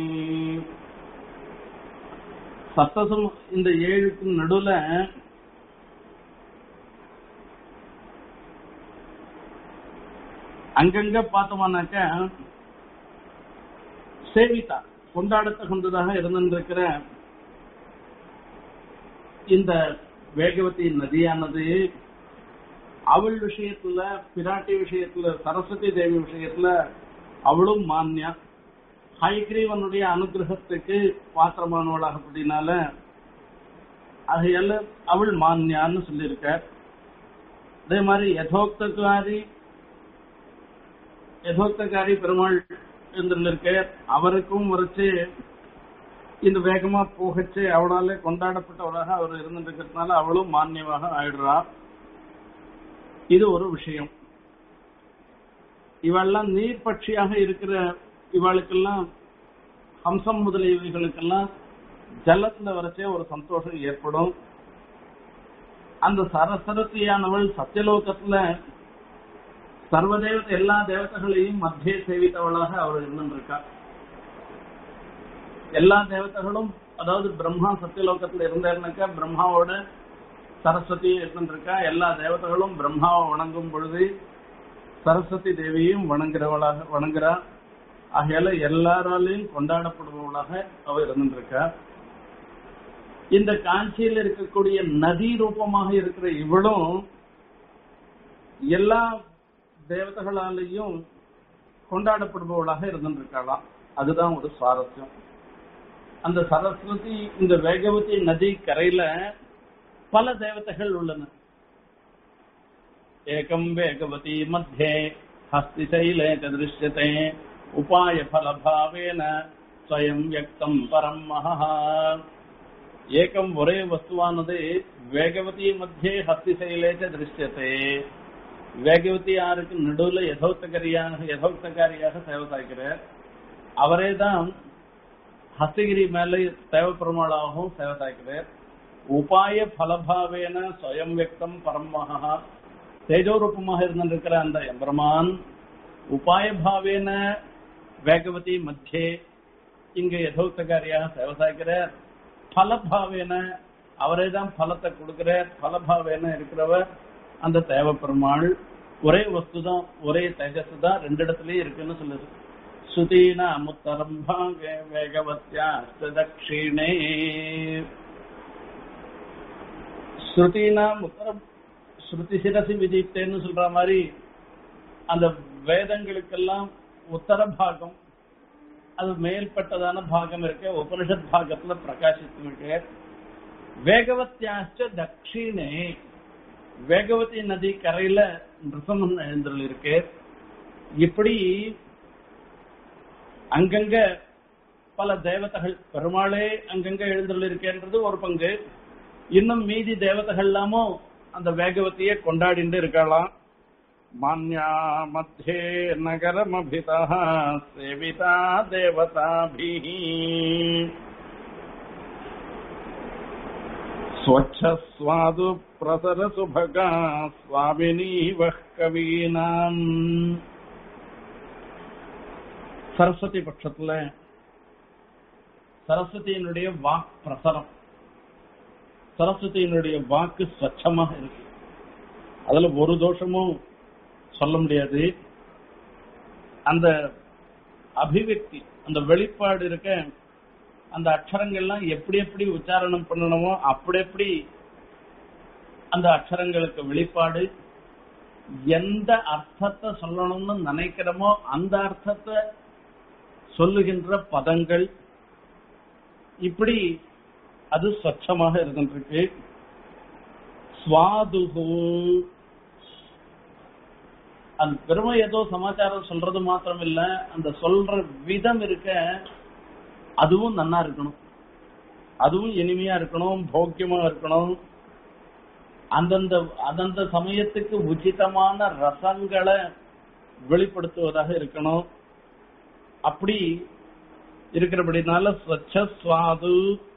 சப்தசம் இந்த ஏழுக்கு நடுவுல அங்கங்க பார்த்தோம்னாக்க சேவிதா கொண்டாடத்தகுந்ததாக இருந்திருக்கிற இந்த வேகவதி நதியானது அவள் விஷயத்துல பிராட்டி விஷயத்துல சரஸ்வதி தேவி விஷயத்துல அவளும் மான்யா ஹைகிரீவனுடைய அனுகிரகத்துக்கு பாத்திரமானவளாக அப்படின்னால அதையெல்லாம் அவள் மான்யான்னு சொல்லியிருக்க அதே மாதிரி யதோக்தகாரி யதோக்தகாரி பெருமாள் இருந்திருக்க அவருக்கும் வரைச்சு இந்த வேகமா போகச்சு அவளாலே கொண்டாடப்பட்டவளாக அவர் இருந்துட்டு இருக்கிறதுனால அவளும் மானியமாக ஆயிடுறா இது ஒரு விஷயம் இவெல்லாம் நீர்பட்சியாக இருக்கிற இவளுக்கெல்லாம் ஹம்சம் முதலியவைகளுக்கெல்லாம் ஜலத்துல வரைச்சே ஒரு சந்தோஷம் ஏற்படும் அந்த சரஸ்வதியானவள் சத்தியலோகத்துல சர்வதேவத்தை எல்லா தேவதைகளையும் மத்திய சேவித்தவளாக அவர் இருந்திருக்கா எல்லா தேவதைகளும் அதாவது பிரம்மா சத்தியலோகத்துல இருந்தாருனாக்கா பிரம்மாவோட சரஸ்வதி இருந்திருக்கா எல்லா தேவதைகளும் பிரம்மாவை வணங்கும் பொழுது சரஸ்வதி தேவியும் வணங்குறவளாக வணங்குறா ஆகையால எல்லாராலையும் கொண்டாடப்படுபவளாக அவ இருந்திருக்கா இந்த காஞ்சியில் இருக்கக்கூடிய நதி ரூபமாக இருக்கிற இவளும் எல்லா தேவதைகளாலையும் கொண்டாடப்படுபவளாக இருந்திருக்காளாம் அதுதான் ஒரு சுவாரஸ்யம் அந்த சரஸ்வதி இந்த வேகவதி நதி கரையில பல தேவதைகள் உள்ளன ஏகம் வேகவதி மத்தியே ஹஸ்திசைலே திருஷ்யத்தை உபாய பலபாவேன ஸ்வயம் வியக்தம் பரம் மகா ஏகம் ஒரே வஸ்துவானது வேகவதி மத்தியே ஹஸ்திசைலேச்ச திருஷ்யத்தை வேகவதி யாருக்கு நடுவுல யதோக்தகாரியாக யதோக்தகாரியாக சேவை சாய்க்கிறார் அவரே தான் ஹஸ்தகிரி மேல தேவ பெருமாளாகவும் சேவை சாய்க்கிறார் உபாய பலபாவேன ஸ்வயம் வியக்தம் பரமஹா தேஜோரூபமாக இருந்திருக்கிற அந்த எம்பெருமான் உபாய பாவேன வேகவதி மத்தியே இங்க யதோக்தகாரியாக சேவை சாய்க்கிறார் பலபாவேன அவரே தான் பலத்தை கொடுக்கிறார் பலபாவேன இருக்கிறவர் அந்த தேவ பெருமாள் ஒரே வஸ்து தான் ஒரே தேஜஸ் தான் ரெண்டு இடத்துலயும் இருக்குன்னு சொல்லுது சுதீனா முத்தரம் பாக வேகவத்யா தட்சிணே ஸ்ருதினா முத்தரம் ஸ்ருதி சிரசி விதித்தேன்னு சொல்ற மாதிரி அந்த வேதங்களுக்கெல்லாம் உத்தர பாகம் அது மேல்பட்டதான பாகம் இருக்கு உபனிஷத் பாகத்துல பிரகாசித்து இருக்கு வேகவத்தியாச்ச தட்சிணே வேகவதி நதி கரையில நிருசமன் எழுந்தல் இருக்கு இப்படி அங்கங்க பல தேவதைகள் பெருமாளே அங்கங்க எழுந்தல் இருக்கேன்றது ஒரு பங்கு இன்னும் மீதி தேவதைகள் எல்லாமும் அந்த வேகவதியை கொண்டாடிட்டு இருக்கலாம் மான்யா மத்தியே நகரமபிதா சேவிதா தேவதாபிஹி स्वच्छस्वादु प्रसरसुभगा स्वामिनी वः கவீனாம் சரஸ்வதி பட்சத்துல சரஸ்வதியினுடைய வாக் பிரசரம் சரஸ்வதியினுடைய வாக்கு ஸ்வச்சமாக இருக்கு அதுல ஒரு தோஷமும் சொல்ல முடியாது அந்த அபிவியக்தி அந்த வெளிப்பாடு இருக்க அந்த அக்ஷரங்கள்லாம் எப்படி எப்படி உச்சாரணம் பண்ணணுமோ அப்படி எப்படி அந்த அக்ஷரங்களுக்கு வெளிப்பாடு எந்த அர்த்தத்தை சொல்லணும்னு நினைக்கிறோமோ அந்த அர்த்தத்தை சொல்லுகின்ற பதங்கள் இப்படி அது ஸ்வச்சமாக இருந்துருக்கு சுவாதுகு அந்த பெருமை ஏதோ சமாச்சாரம் சொல்றது மாத்திரம் இல்ல அந்த சொல்ற விதம் இருக்க அதுவும் நன்னா இருக்கணும் அதுவும் இனிமையா இருக்கணும் போக்கியமா இருக்கணும் அந்தந்த அந்தந்த சமயத்துக்கு உச்சிதமான ரசங்களை வெளிப்படுத்துவதாக இருக்கணும் அப்படி இருக்கிறபடினால ஸ்வச்ச சுவாது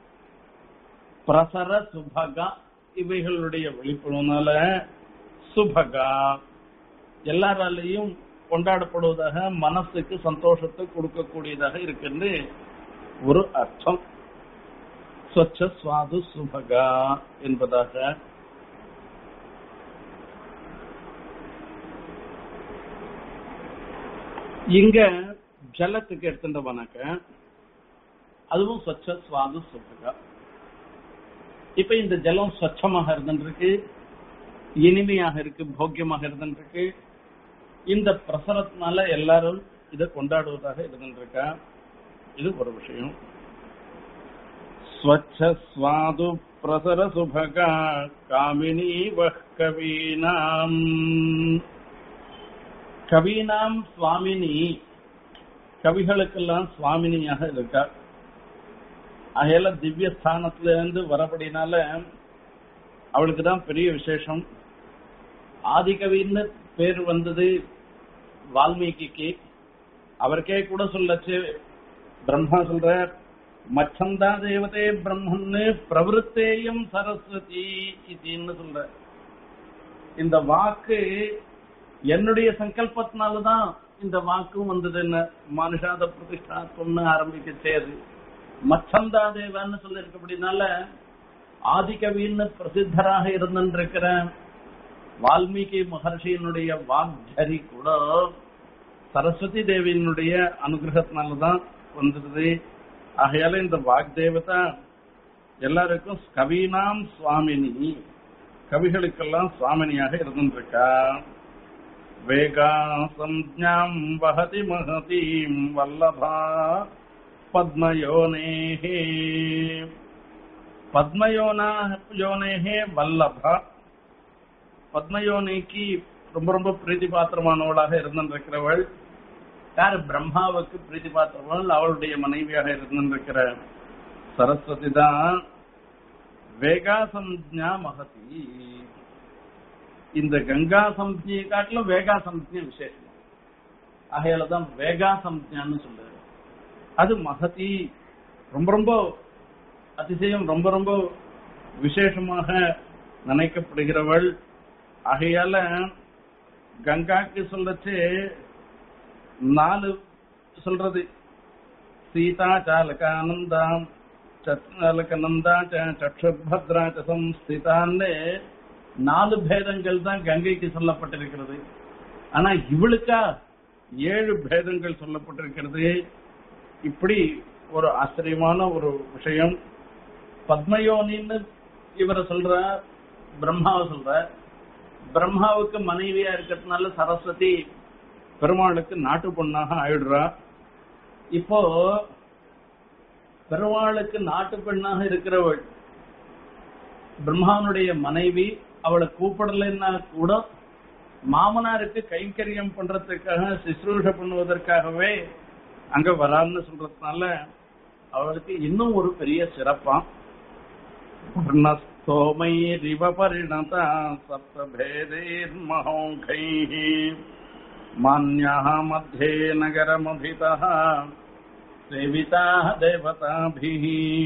பிரசர சுபகா இவைகளுடைய வெளிப்படுவதனால சுபகா எல்லாராலையும் கொண்டாடப்படுவதாக மனசுக்கு சந்தோஷத்தை கொடுக்கக்கூடியதாக இருக்குன்னு ஒரு அர்த்தம் ஸ்வச்ச சுவாது சுபகா என்பதாக இங்க ஜலத்துக்கு எடுத்துட்டோம்னாக்க அதுவும் ஸ்வச்ச சுவாது சுபகா இப்ப இந்த ஜலம் ஸ்வச்சமாக இருந்துருக்கு இனிமையாக இருக்கு போக்கியமாக இருந்துருக்கு இந்த பிரசரத்தினால எல்லாரும் இதை கொண்டாடுவதாக இருந்துருக்கா இது ஒரு விஷயம் ஸ்வச்ச ஸ்வாது பிரசர சுபகா காமினி வஹ் கவீனாம் கவீனாம் சுவாமினி கவிகளுக்கெல்லாம் சுவாமினியாக இருக்கா ஆகையால திவ்ய ஸ்தானத்துல இருந்து வரபடினால அவளுக்கு தான் பெரிய விசேஷம் ஆதிகவின்னு பேர் வந்தது வால்மீகிக்கு அவருக்கே கூட சொல்லச்சு பிரம்மா சொல்ற மச்சந்தா தேவதே பிரம்மன்னு பிரவருத்தேயம் சரஸ்வதி இதுன்னு சொல்ற இந்த வாக்கு என்னுடைய சங்கல்பத்தினாலதான் இந்த வாக்கும் வந்தது என்ன மனுஷாத பிரதிஷ்டாத்வம்னு ஆரம்பிக்க சேரு மச்சந்தா தேவன்னு சொல்லிருக்கபடினால ஆதிகவின்னு பிரசித்தராக இருந்திருக்கிற வால்மீகி மகர்ஷியினுடைய வாக்ஜரி கூட சரஸ்வதி தேவியினுடைய அனுகிரகத்தினாலதான் வந்துடுது ஆகையால இந்த வாக்தேவதா எல்லாருக்கும் கவினாம் சுவாமினி கவிகளுக்கெல்லாம் சுவாமினியாக இருந்திருக்கா வேகா சஞ்ஞாம் வஹதி மகதீம் வல்லபா பத்மயோனேஹே பத்மயோனா யோனேஹே வல்லபா பத்மயோனிக்கு ரொம்ப ரொம்ப பிரீத்தி பாத்திரமானவளாக இருந்திருக்கிறவள் யார் பிரம்மாவுக்கு பிரீத்தி பாத்திரமானவள் அவளுடைய மனைவியாக இருந்திருக்கிற சரஸ்வதி தான் வேகா சம்ஜா மகதி இந்த கங்கா சம்ஜியை காட்டிலும் வேகா சம்ஜிய விசேஷம் ஆகையால தான் வேகா சம்ஜான்னு சொல்றாரு அது மகதி ரொம்ப ரொம்ப அதிசயம் ரொம்ப ரொம்ப விசேஷமாக நினைக்கப்படுகிறவள் ஆகையால கங்காக்கு சொல்லச்சு நாலு சொல்றது சீதா சாலகானந்தாம் சாலகநந்தா சக்ஷுபத்ரா சம்ஸ்திதான்னு நாலு பேதங்கள் தான் கங்கைக்கு சொல்லப்பட்டிருக்கிறது ஆனா இவளுக்கா ஏழு பேதங்கள் சொல்லப்பட்டிருக்கிறது இப்படி ஒரு ஆச்சரியமான ஒரு விஷயம் பத்மயோனின்னு இவரை சொல்ற பிரம்மாவை சொல்ற பிரம்மாவுக்கு மனைவியா இருக்கிறதுனால சரஸ்வதி பெருமாளுக்கு நாட்டு பொண்ணாக ஆயிடுறா இப்போ பெருமாளுக்கு நாட்டு பெண்ணாக இருக்கிறவள் பிரம்மாவனுடைய மனைவி அவளை கூப்பிடலைன்னா கூட மாமனாருக்கு கைங்கரியம் பண்றதுக்காக சிசுரூஷ பண்ணுவதற்காகவே அங்க வரான்னு சொல்றதுனால அவளுக்கு இன்னும் ஒரு பெரிய சிறப்பாம் பூர்ணஸ்தோமைரிவ பரிணதா சப்தபேதைர்மஹோங்கைः मान्याः मध्ये नगरमभितः सेविताः देवताभिः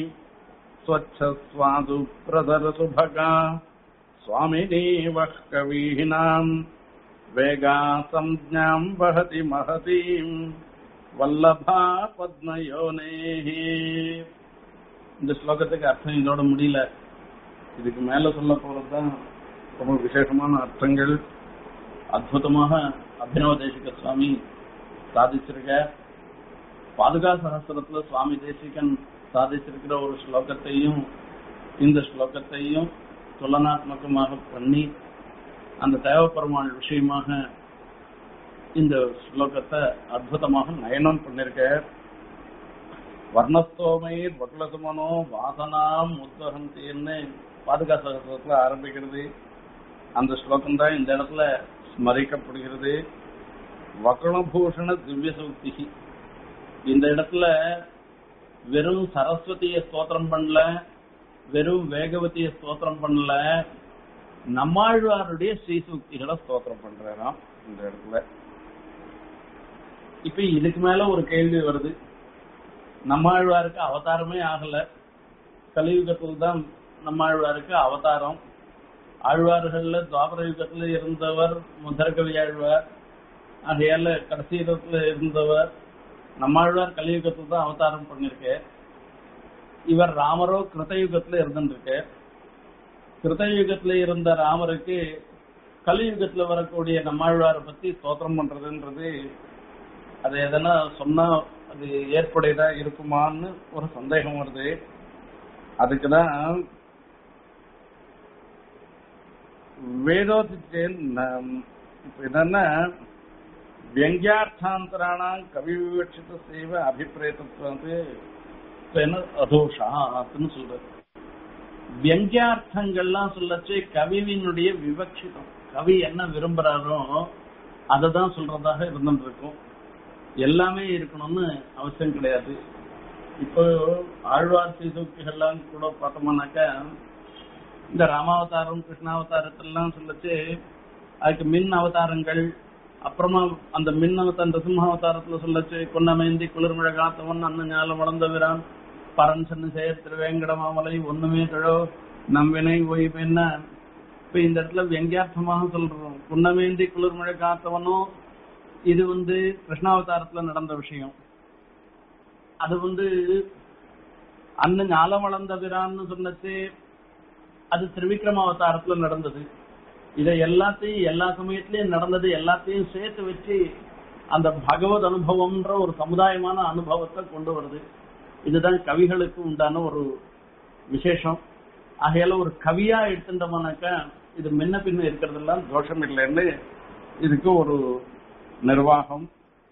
स्वच्छस्वादुप्रदरसुभगा स्वामिनीवः कवीनाम् वेगा संज्ञाम् वहति महतीम् வல்லபா பத்மயோனேஹி இந்த ஸ்லோகத்துக்கு அர்த்தம் இதோட முடியல இதுக்கு மேல சொல்ல போறதுதான் ரொம்ப விசேஷமான அர்த்தங்கள் அற்புதமாக அபினவ தேசிக சுவாமி சாதிச்சிருக்க பாதுகா சகஸ்திரத்துல சுவாமி தேசிகன் சாதிச்சிருக்கிற ஒரு ஸ்லோகத்தையும் இந்த ஸ்லோகத்தையும் துலனாத்மகமாக பண்ணி அந்த தேவப்பெருமாள் விஷயமாக இந்த ஸ்லோகத்தை அற்புதமாக நயனம் பண்ணிருக்க வர்ணஸ்தோமை வகுலசுமனோ வாசனாம் உத்வகந்தின்னு பாதுகா சகஸ்திரத்துல ஆரம்பிக்கிறது அந்த ஸ்லோகம் தான் இந்த இடத்துல ஸ்மரிக்கப்படுகிறது வகுணபூஷண திவ்ய சூக்தி இந்த இடத்துல வெறும் சரஸ்வதிய ஸ்தோத்திரம் பண்ணல வெறும் வேகவதிய ஸ்தோத்திரம் பண்ணல நம்மாழ்வாருடைய ஸ்ரீசூக்திகளை ஸ்தோத்திரம் பண்றாராம் இந்த இடத்துல இப்ப இதுக்கு மேல ஒரு கேள்வி வருது நம்மாழ்வாருக்கு அவதாரமே ஆகல கலியுகத்தில் தான் நம்மாழ்வாருக்கு அவதாரம் ஆழ்வார்கள்ல துவாபர யுகத்துல இருந்தவர் முதற்கவி ஆழ்வார் ஆகையால கடைசி யுகத்துல இருந்தவர் நம்மாழ்வார் கலியுகத்துல தான் அவதாரம் பண்ணிருக்க இவர் ராமரோ கிருத்தயுகத்துல இருந்துருக்கு கிருத்தயுகத்துல இருந்த ராமருக்கு கலியுகத்துல வரக்கூடிய நம்மாழ்வாரை பத்தி ஸ்தோத்திரம் பண்றதுன்றது அது எதனா சொன்னா அது ஏற்புடையதா இருக்குமான்னு ஒரு சந்தேகம் வருது அதுக்குதான் வேதோதிச்சேன் இப்ப என்னன்னா வியங்கியார்த்தாந்தராணாம் கவி விவட்சித செய்வ அபிப்பிரேதத்துவம் என்ன அதோஷாத்துன்னு சொல்றது வியங்கியார்த்தங்கள்லாம் சொல்லச்சு கவிவினுடைய விவட்சிதம் கவி என்ன விரும்புறாரோ அதை தான் சொல்றதாக இருந்துட்டு இருக்கும் எல்லாமே இருக்கணும்னு அவசியம் கிடையாது இப்போ ஆழ்வார் சீசூக்திகள்லாம் கூட பார்த்தோம்னாக்கா இந்த ராமாவதாரம் கிருஷ்ணாவதாரத்திலாம் சொல்லச்சு அதுக்கு மின் அவதாரங்கள் அப்புறமா அந்த மின் அவதாரம் நரசிம்ம அவதாரத்துல சொல்லச்சு கொன்னமேந்தி குளிர்மழை காத்தவன் அண்ணன் ஞாலம் வளர்ந்தவிரான் பரன் சென்னு செயற் திருவேங்கடமாமலை ஒண்ணுமே கழோ நம்பினை ஓய்வு என்ன இப்ப இந்த இடத்துல வெங்கியார்த்தமாக சொல்றோம் குன்னமேந்தி குளிர்மழை காத்தவனும் இது வந்து கிருஷ்ணாவதாரத்துல நடந்த விஷயம் அது வந்து அண்ணன் ஞாலம் வளர்ந்தவிரான்னு சொன்னச்சு அது திருவிக்ரம அவதாரத்துல நடந்தது இதை எல்லாத்தையும் எல்லா சமயத்திலயும் நடந்தது எல்லாத்தையும் சேர்த்து வச்சு அந்த பகவத் அனுபவம்ன்ற ஒரு சமுதாயமான அனுபவத்தை கொண்டு வருது இதுதான் கவிகளுக்கு உண்டான ஒரு விசேஷம் ஆகையால ஒரு கவியா எடுத்துட்டோம்னாக்கா இது முன்ன பின்ன இருக்கிறதெல்லாம் தோஷம் இல்லைன்னு இதுக்கு ஒரு நிர்வாகம்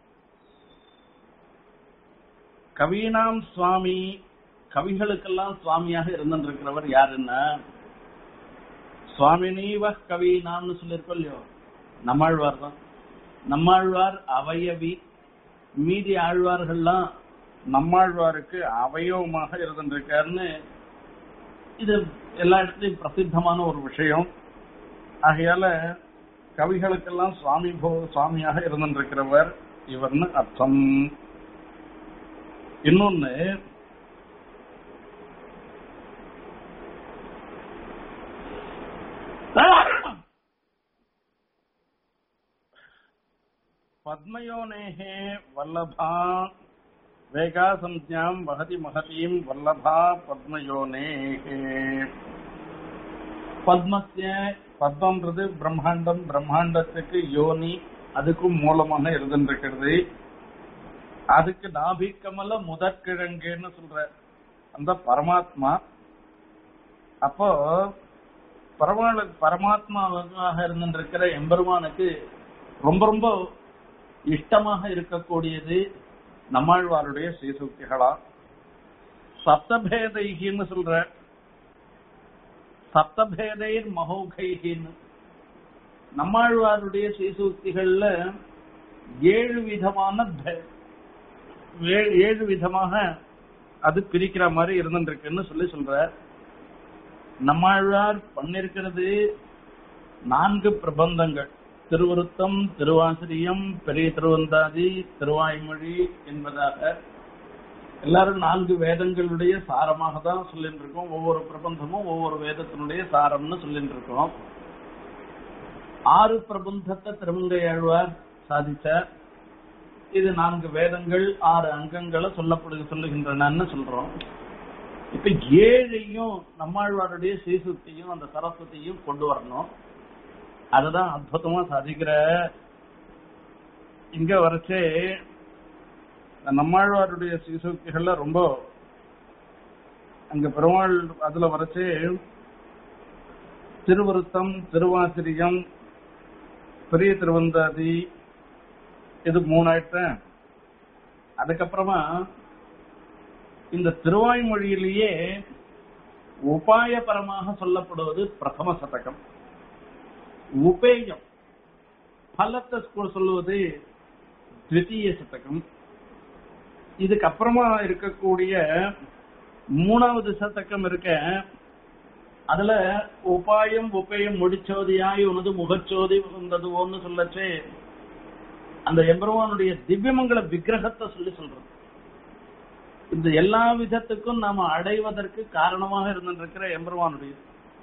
கவீனாம் சுவாமி கவிகளுக்கெல்லாம் சுவாமியாக இருந்திருக்கிறவர் யாருன்னா சுவாமினீவ கவீனாம்னு சொல்லியிருக்கோம் இல்லையோ நம்மாழ்வார் தான் நம்மாழ்வார் அவயவி மீதி ஆழ்வார்கள்லாம் நம்மாழ்வாருக்கு அவயவமாக இருந்திருக்காருன்னு இது எல்லா இடத்துலயும் பிரசித்தமான ஒரு விஷயம் ஆகையால கவிகளுக்கெல்லாம் சுவாமி போ சுவாமியாக இருந்திருக்கிறவர் இவர்னு அர்த்தம் இன்னொன்னு பத்மயோனேகே வல்லபா வேகா சஞ்ஞாம் வகதி மகதீம் வல்லபா பத்மயோனேகே பத்மஸ்ய பத்மன்றது பிரம்மாண்டம் பிரம்மாண்டத்துக்கு யோனி அதுக்கும் மூலமாக இருந்திருக்கிறது அதுக்கு நாபிக்கமல முதற்கிழங்குன்னு சொல்ற அந்த பரமாத்மா அப்போ பரமாள பரமாத்மாவாக இருந்திருக்கிற எம்பெருமானுக்கு ரொம்ப ரொம்ப இஷ்டமாக இருக்கக்கூடியது நம்மாழ்வாருடைய ஸ்ரீசூக்திகளா சப்தபேதைகின்னு சொல்ற சப்தபேதைர் மகோகைகின்னு நம்மாழ்வாருடைய ஸ்ரீசூக்திகள்ல ஏழு விதமான பே- ஏழு- ஏழு விதமாக அது பிரிக்கிற மாதிரி இருந்துருக்குன்னு சொல்லி சொல்ற நம்மாழ்வார் பண்ணிருக்கிறது நான்கு பிரபந்தங்கள் திருவருத்தம் திருவாசிரியம் பெரிய திருவந்தாதி திருவாய்மொழி என்பதாக எல்லாரும் நான்கு வேதங்களுடைய சாரமாக தான் சொல்லிட்டு இருக்கோம் ஒவ்வொரு பிரபந்தமும் ஒவ்வொரு வேதத்தினுடைய சாரம்னு சொல்லிட்டு இருக்கோம் ஆறு பிரபந்தத்தை திருமங்கையாழ்வார் சாதிச்சார் இது நான்கு வேதங்கள் ஆறு அங்கங்களை சொல்லப்படு சொல்லுகின்றனன்னு சொல்றோம் இப்ப ஏழையும் நம்மாழ்வாருடைய ஸ்ரீசுத்தியும் அந்த சரஸ்வதியும் கொண்டு வரணும் அதுதான் அற்புதமா சாதிக்கிற இங்க வரைச்சே நம்மாழ்வாருடைய ஸ்ரீசுக்திகள்ல ரொம்ப அங்க பெருமாள் அதுல வரைச்சே திருவருத்தம் திருவாசிரியம் பெரிய திருவந்தாதி இது மூணாயிட்டேன் அதுக்கப்புறமா இந்த திருவாய்மொழியிலேயே உபாயபரமாக சொல்லப்படுவது பிரதம சதகம் உபேயம் பலத்தை ஸ்கூல் சொல்லுவது திவிதீய சதகம் இதுக்கப்புறமா இருக்கக்கூடிய மூணாவது சதகம் இருக்க அதுல உபாயம் உபயம் முடிச்சோதியாய் உனது முகச்சோதி வந்தது ஒன்னு சொல்லச்சே அந்த எம்பெருமானுடைய திவ்யமங்கல விக்கிரகத்தை சொல்லி சொல்றது இந்த எல்லா விதத்துக்கும் நாம அடைவதற்கு காரணமாக இருந்திருக்கிற எம்பெருமானுடைய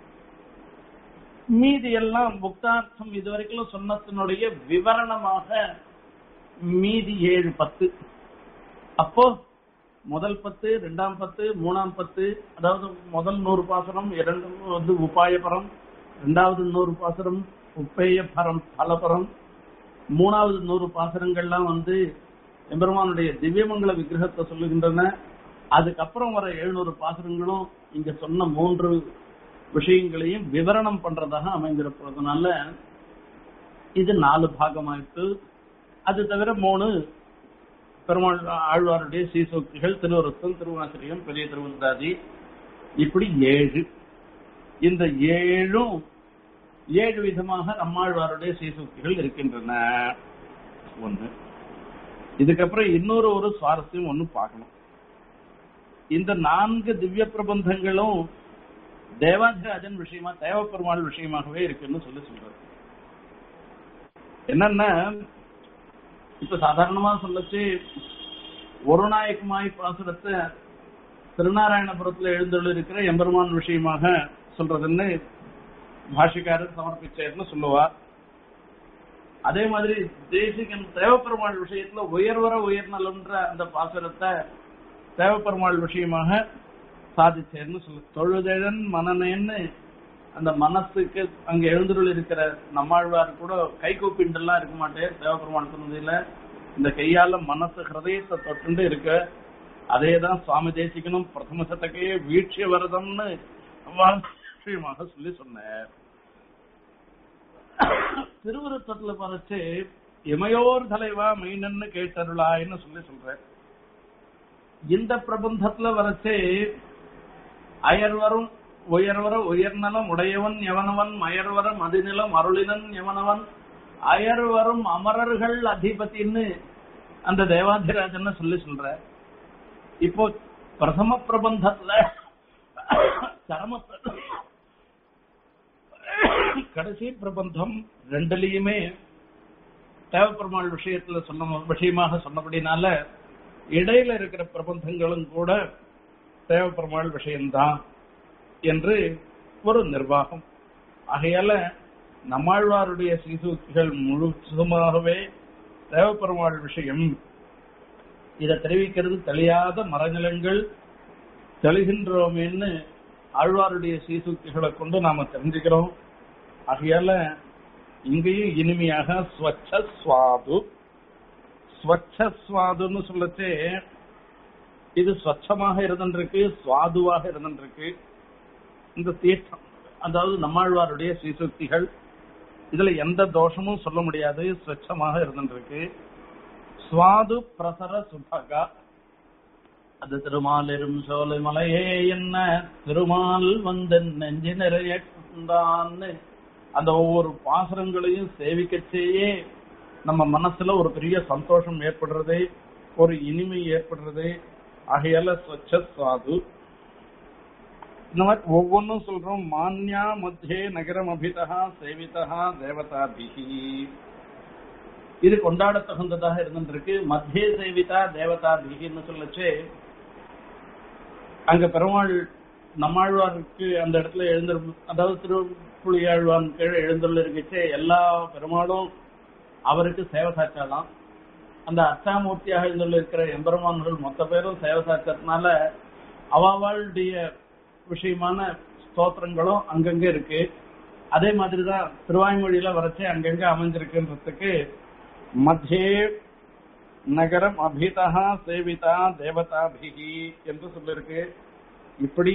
மீதி எல்லாம் முக்தார்த்தம் இதுவரைக்கும் சொன்னத்தினுடைய விவரணமாக மீதி ஏழு பத்து அப்போ முதல் பத்து ரெண்டாம் பத்து மூணாம் பத்து அதாவது முதல் நூறு பாசனம் இரண்டு வந்து உபாயபரம் ரெண்டாவது நூறு பாசனம் உப்பேய பரம் பலபரம் மூணாவது நூறு பாசனங்கள்லாம் வந்து எம்பெருமானுடைய திவ்யமங்கல விக்கிரகத்தை சொல்லுகின்றன அதுக்கப்புறம் வர எழுநூறு பாசனங்களும் இங்க சொன்ன மூன்று விஷயங்களையும் விவரணம் பண்றதாக அமைந்திருப்பதனால இது நாலு பாகமாயிட்டு அது தவிர மூணு பெருமாள் ஆழ்வாருடைய சீசோக்திகள் திருவருத்தம் திருவாசிரியம் பெரிய திருவந்தாதி இப்படி ஏழு இந்த ஏழும் ஏழு விதமாக நம்மாழ்வாருடைய சீசோக்திகள் இருக்கின்றன ஒண்ணு இதுக்கப்புறம் இன்னொரு ஒரு சுவாரஸ்யம் ஒண்ணு பார்க்கணும் இந்த நான்கு திவ்ய பிரபந்தங்களும் தேவாதிராஜன் விஷயமா தேவப்பெருமாள் விஷயமாகவே இருக்குன்னு சொல்லி சொல்றாரு என்னன்னா இப்ப சாதாரணமா சொல்லச்சு ஒரு நாயக்குமாய் பாசுரத்தை திருநாராயணபுரத்துல எழுந்துள்ள இருக்கிற எம்பெருமான் விஷயமாக சொல்றதுன்னு பாஷிக்காரர் சமர்ப்பிச்சேர்னு சொல்லுவார் அதே மாதிரி தேசிகன் தேவப்பெருமாள் விஷயத்துல உயர்வர உயர்நலன்ற அந்த பாசுரத்தை தேவப்பெருமாள் விஷயமாக சாதிச்சேர்னு சொல்லு தொழுதழன் மனநேன்னு அந்த மனசுக்கு அங்க எழுந்துருள் இருக்கிற நம்மாழ்வார் கூட கை கூப்பிண்டெல்லாம் இருக்க மாட்டேன் தேவப்பெருமாள் சொன்னதில்ல இந்த கையால மனசு ஹிருதயத்தை தொட்டுண்டு இருக்க அதேதான் சுவாமி தேசிகனும் பிரதம சதக்கையே வீழ்ச்சி வரதம்னு விஷயமாக சொல்லி சொன்னார் திருவிருத்தத்துல பறிச்சு இமையோர் தலைவா மெய்னன்னு கேட்டருளாயின்னு சொல்லி சொல்றேன் இந்த பிரபந்தத்துல வரைச்சு அயர்வரும் உயர்வர உயர்நலம் உடையவன் எவனவன் மயர்வரம் மதிநிலம் அருளினன் எவனவன் அயர்வரும் அமரர்கள் அதிபதின்னு அந்த தேவாதிராஜன் சொல்லி சொல்ற இப்போ பிரதம பிரபந்தத்துல சரம கடைசி பிரபந்தம் ரெண்டுலயுமே தேவப்பெருமாள் விஷயத்துல சொன்ன விஷயமாக சொன்னபடினால இடையில இருக்கிற பிரபந்தங்களும் கூட தேவப்பெருமாள் விஷயம்தான் என்று ஒரு நிர்வாகம் ஆகையால நம்மாழ்வாருடைய சீசூக்திகள் முழுசுமாகவே தேவப்பெருமாள் விஷயம் இதை தெரிவிக்கிறது தெளியாத மரநிலங்கள் தெளிகின்றோமேன்னு ஆழ்வாருடைய சீசூக்திகளை கொண்டு நாம தெரிஞ்சுக்கிறோம் ஆகையால இங்கேயும் இனிமையாக ஸ்வச்ச சுவாது ஸ்வச்ச சுவாதுன்னு சொல்லச்சே இது ஸ்வச்சமாக இருந்திருக்கு சுவாதுவாக இருந்திருக்கு இந்த தீர்த்தம் அதாவது நம்மாழ்வாருடைய ஸ்ரீசுக்திகள் இதுல எந்த தோஷமும் சொல்ல முடியாது ஸ்வச்சமாக இருந்திருக்கு சுவாது பிரசர சுபகா அது திருமாலிரும் சோலை மலையே என்ன திருமால் வந்து நெஞ்சு நிறைய கொண்டான்னு அந்த ஒவ்வொரு பாசுரங்களையும் சேவிக்கச்சேயே நம்ம மனசுல ஒரு பெரிய சந்தோஷம் ஏற்படுறது ஒரு இனிமை ஏற்படுறது ஆகையால ஸ்வச்ச சுவாது இந்த மாதிரி ஒவ்வொன்றும் சொல்றோம் மான்யா மத்தியே நகரம் அபிதா சேவிதா தேவதாபிகி இது கொண்டாட தகுந்ததாக இருந்திருக்கு மத்திய சேவிதா தேவதாபிகின்னு சொல்லச்சு அங்க பெருமாள் நம்மாழ்வாருக்கு அந்த இடத்துல எழுந்த அதாவது திருப்புலியாழ்வான் கீழே எழுந்துள்ள இருக்கச்சே எல்லா பெருமாளும் அவருக்கு சேவை சாச்சாலாம் அந்த அச்சாமூர்த்தியாக எழுந்துள்ள இருக்கிற எம்பெருமான்கள் மொத்த பேரும் சேவை சாச்சதுனால அவளுடைய விஷயமான ஸ்தோத்திரங்களும் அங்கங்க இருக்கு அதே மாதிரிதான் திருவாய்மொழியில வரைச்சே அங்கங்க அமைஞ்சிருக்குன்றதுக்கு மத்தியே நகரம் அபிதா சேவிதா தேவதாபிகி என்று சொல்லிருக்கு இப்படி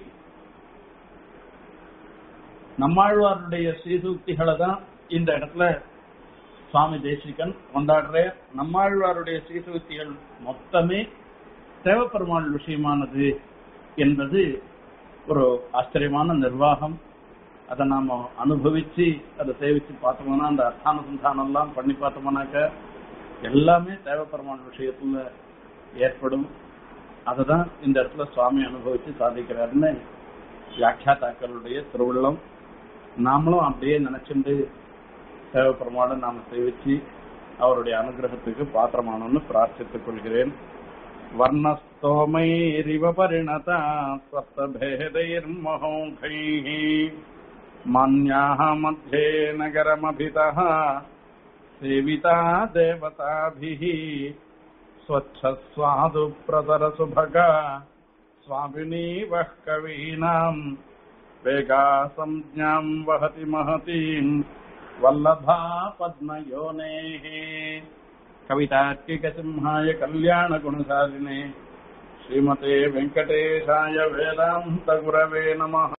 நம்மாழ்வாருடைய ஸ்ரீசூக்திகளை தான் இந்த இடத்துல சுவாமி தேசிகன் கொண்டாடுற நம்மாழ்வாருடைய ஸ்ரீசூக்திகள் மொத்தமே தேவப்பெருமாள் விஷயமானது என்பது ஒரு ஆச்சரியமான நிர்வாகம் அதை நாம அனுபவிச்சு அதை சேவிச்சு பார்த்தோம்னா அந்த அர்த்தானுசந்தானம் எல்லாம் பண்ணி பார்த்தோம்னாக்க எல்லாமே தேவப்பெருமாள் விஷயத்துல ஏற்படும் அதுதான் இந்த இடத்துல சுவாமி அனுபவிச்சு சாதிக்கிறாருன்னு வியாக்கியாத்தாக்களுடைய திருவுள்ளம் நாமளும் அப்படியே நினைச்சுண்டு தேவப்பெருமாளை நாம சேவிச்சு அவருடைய அனுகிரகத்துக்கு பாத்திரமானோன்னு பிரார்த்தித்துக் கொள்கிறேன் वर्णस्तोमैरिव परिणता सप्तभेदैर्महोङ्खैः मान्याः मध्ये नगरमभितः सेविता देवताभिः स्वच्छस्वादुप्रतरसुभगा स्वामिनी वः कवीनाम् वेगा संज्ञाम् वहति महतीम् वल्लभा पद्मयोनेः कवितार्किकसिंहाय कल्याणगुणशालिने श्रीमते वेङ्कटेशाय वेदान्तगुरवे नमः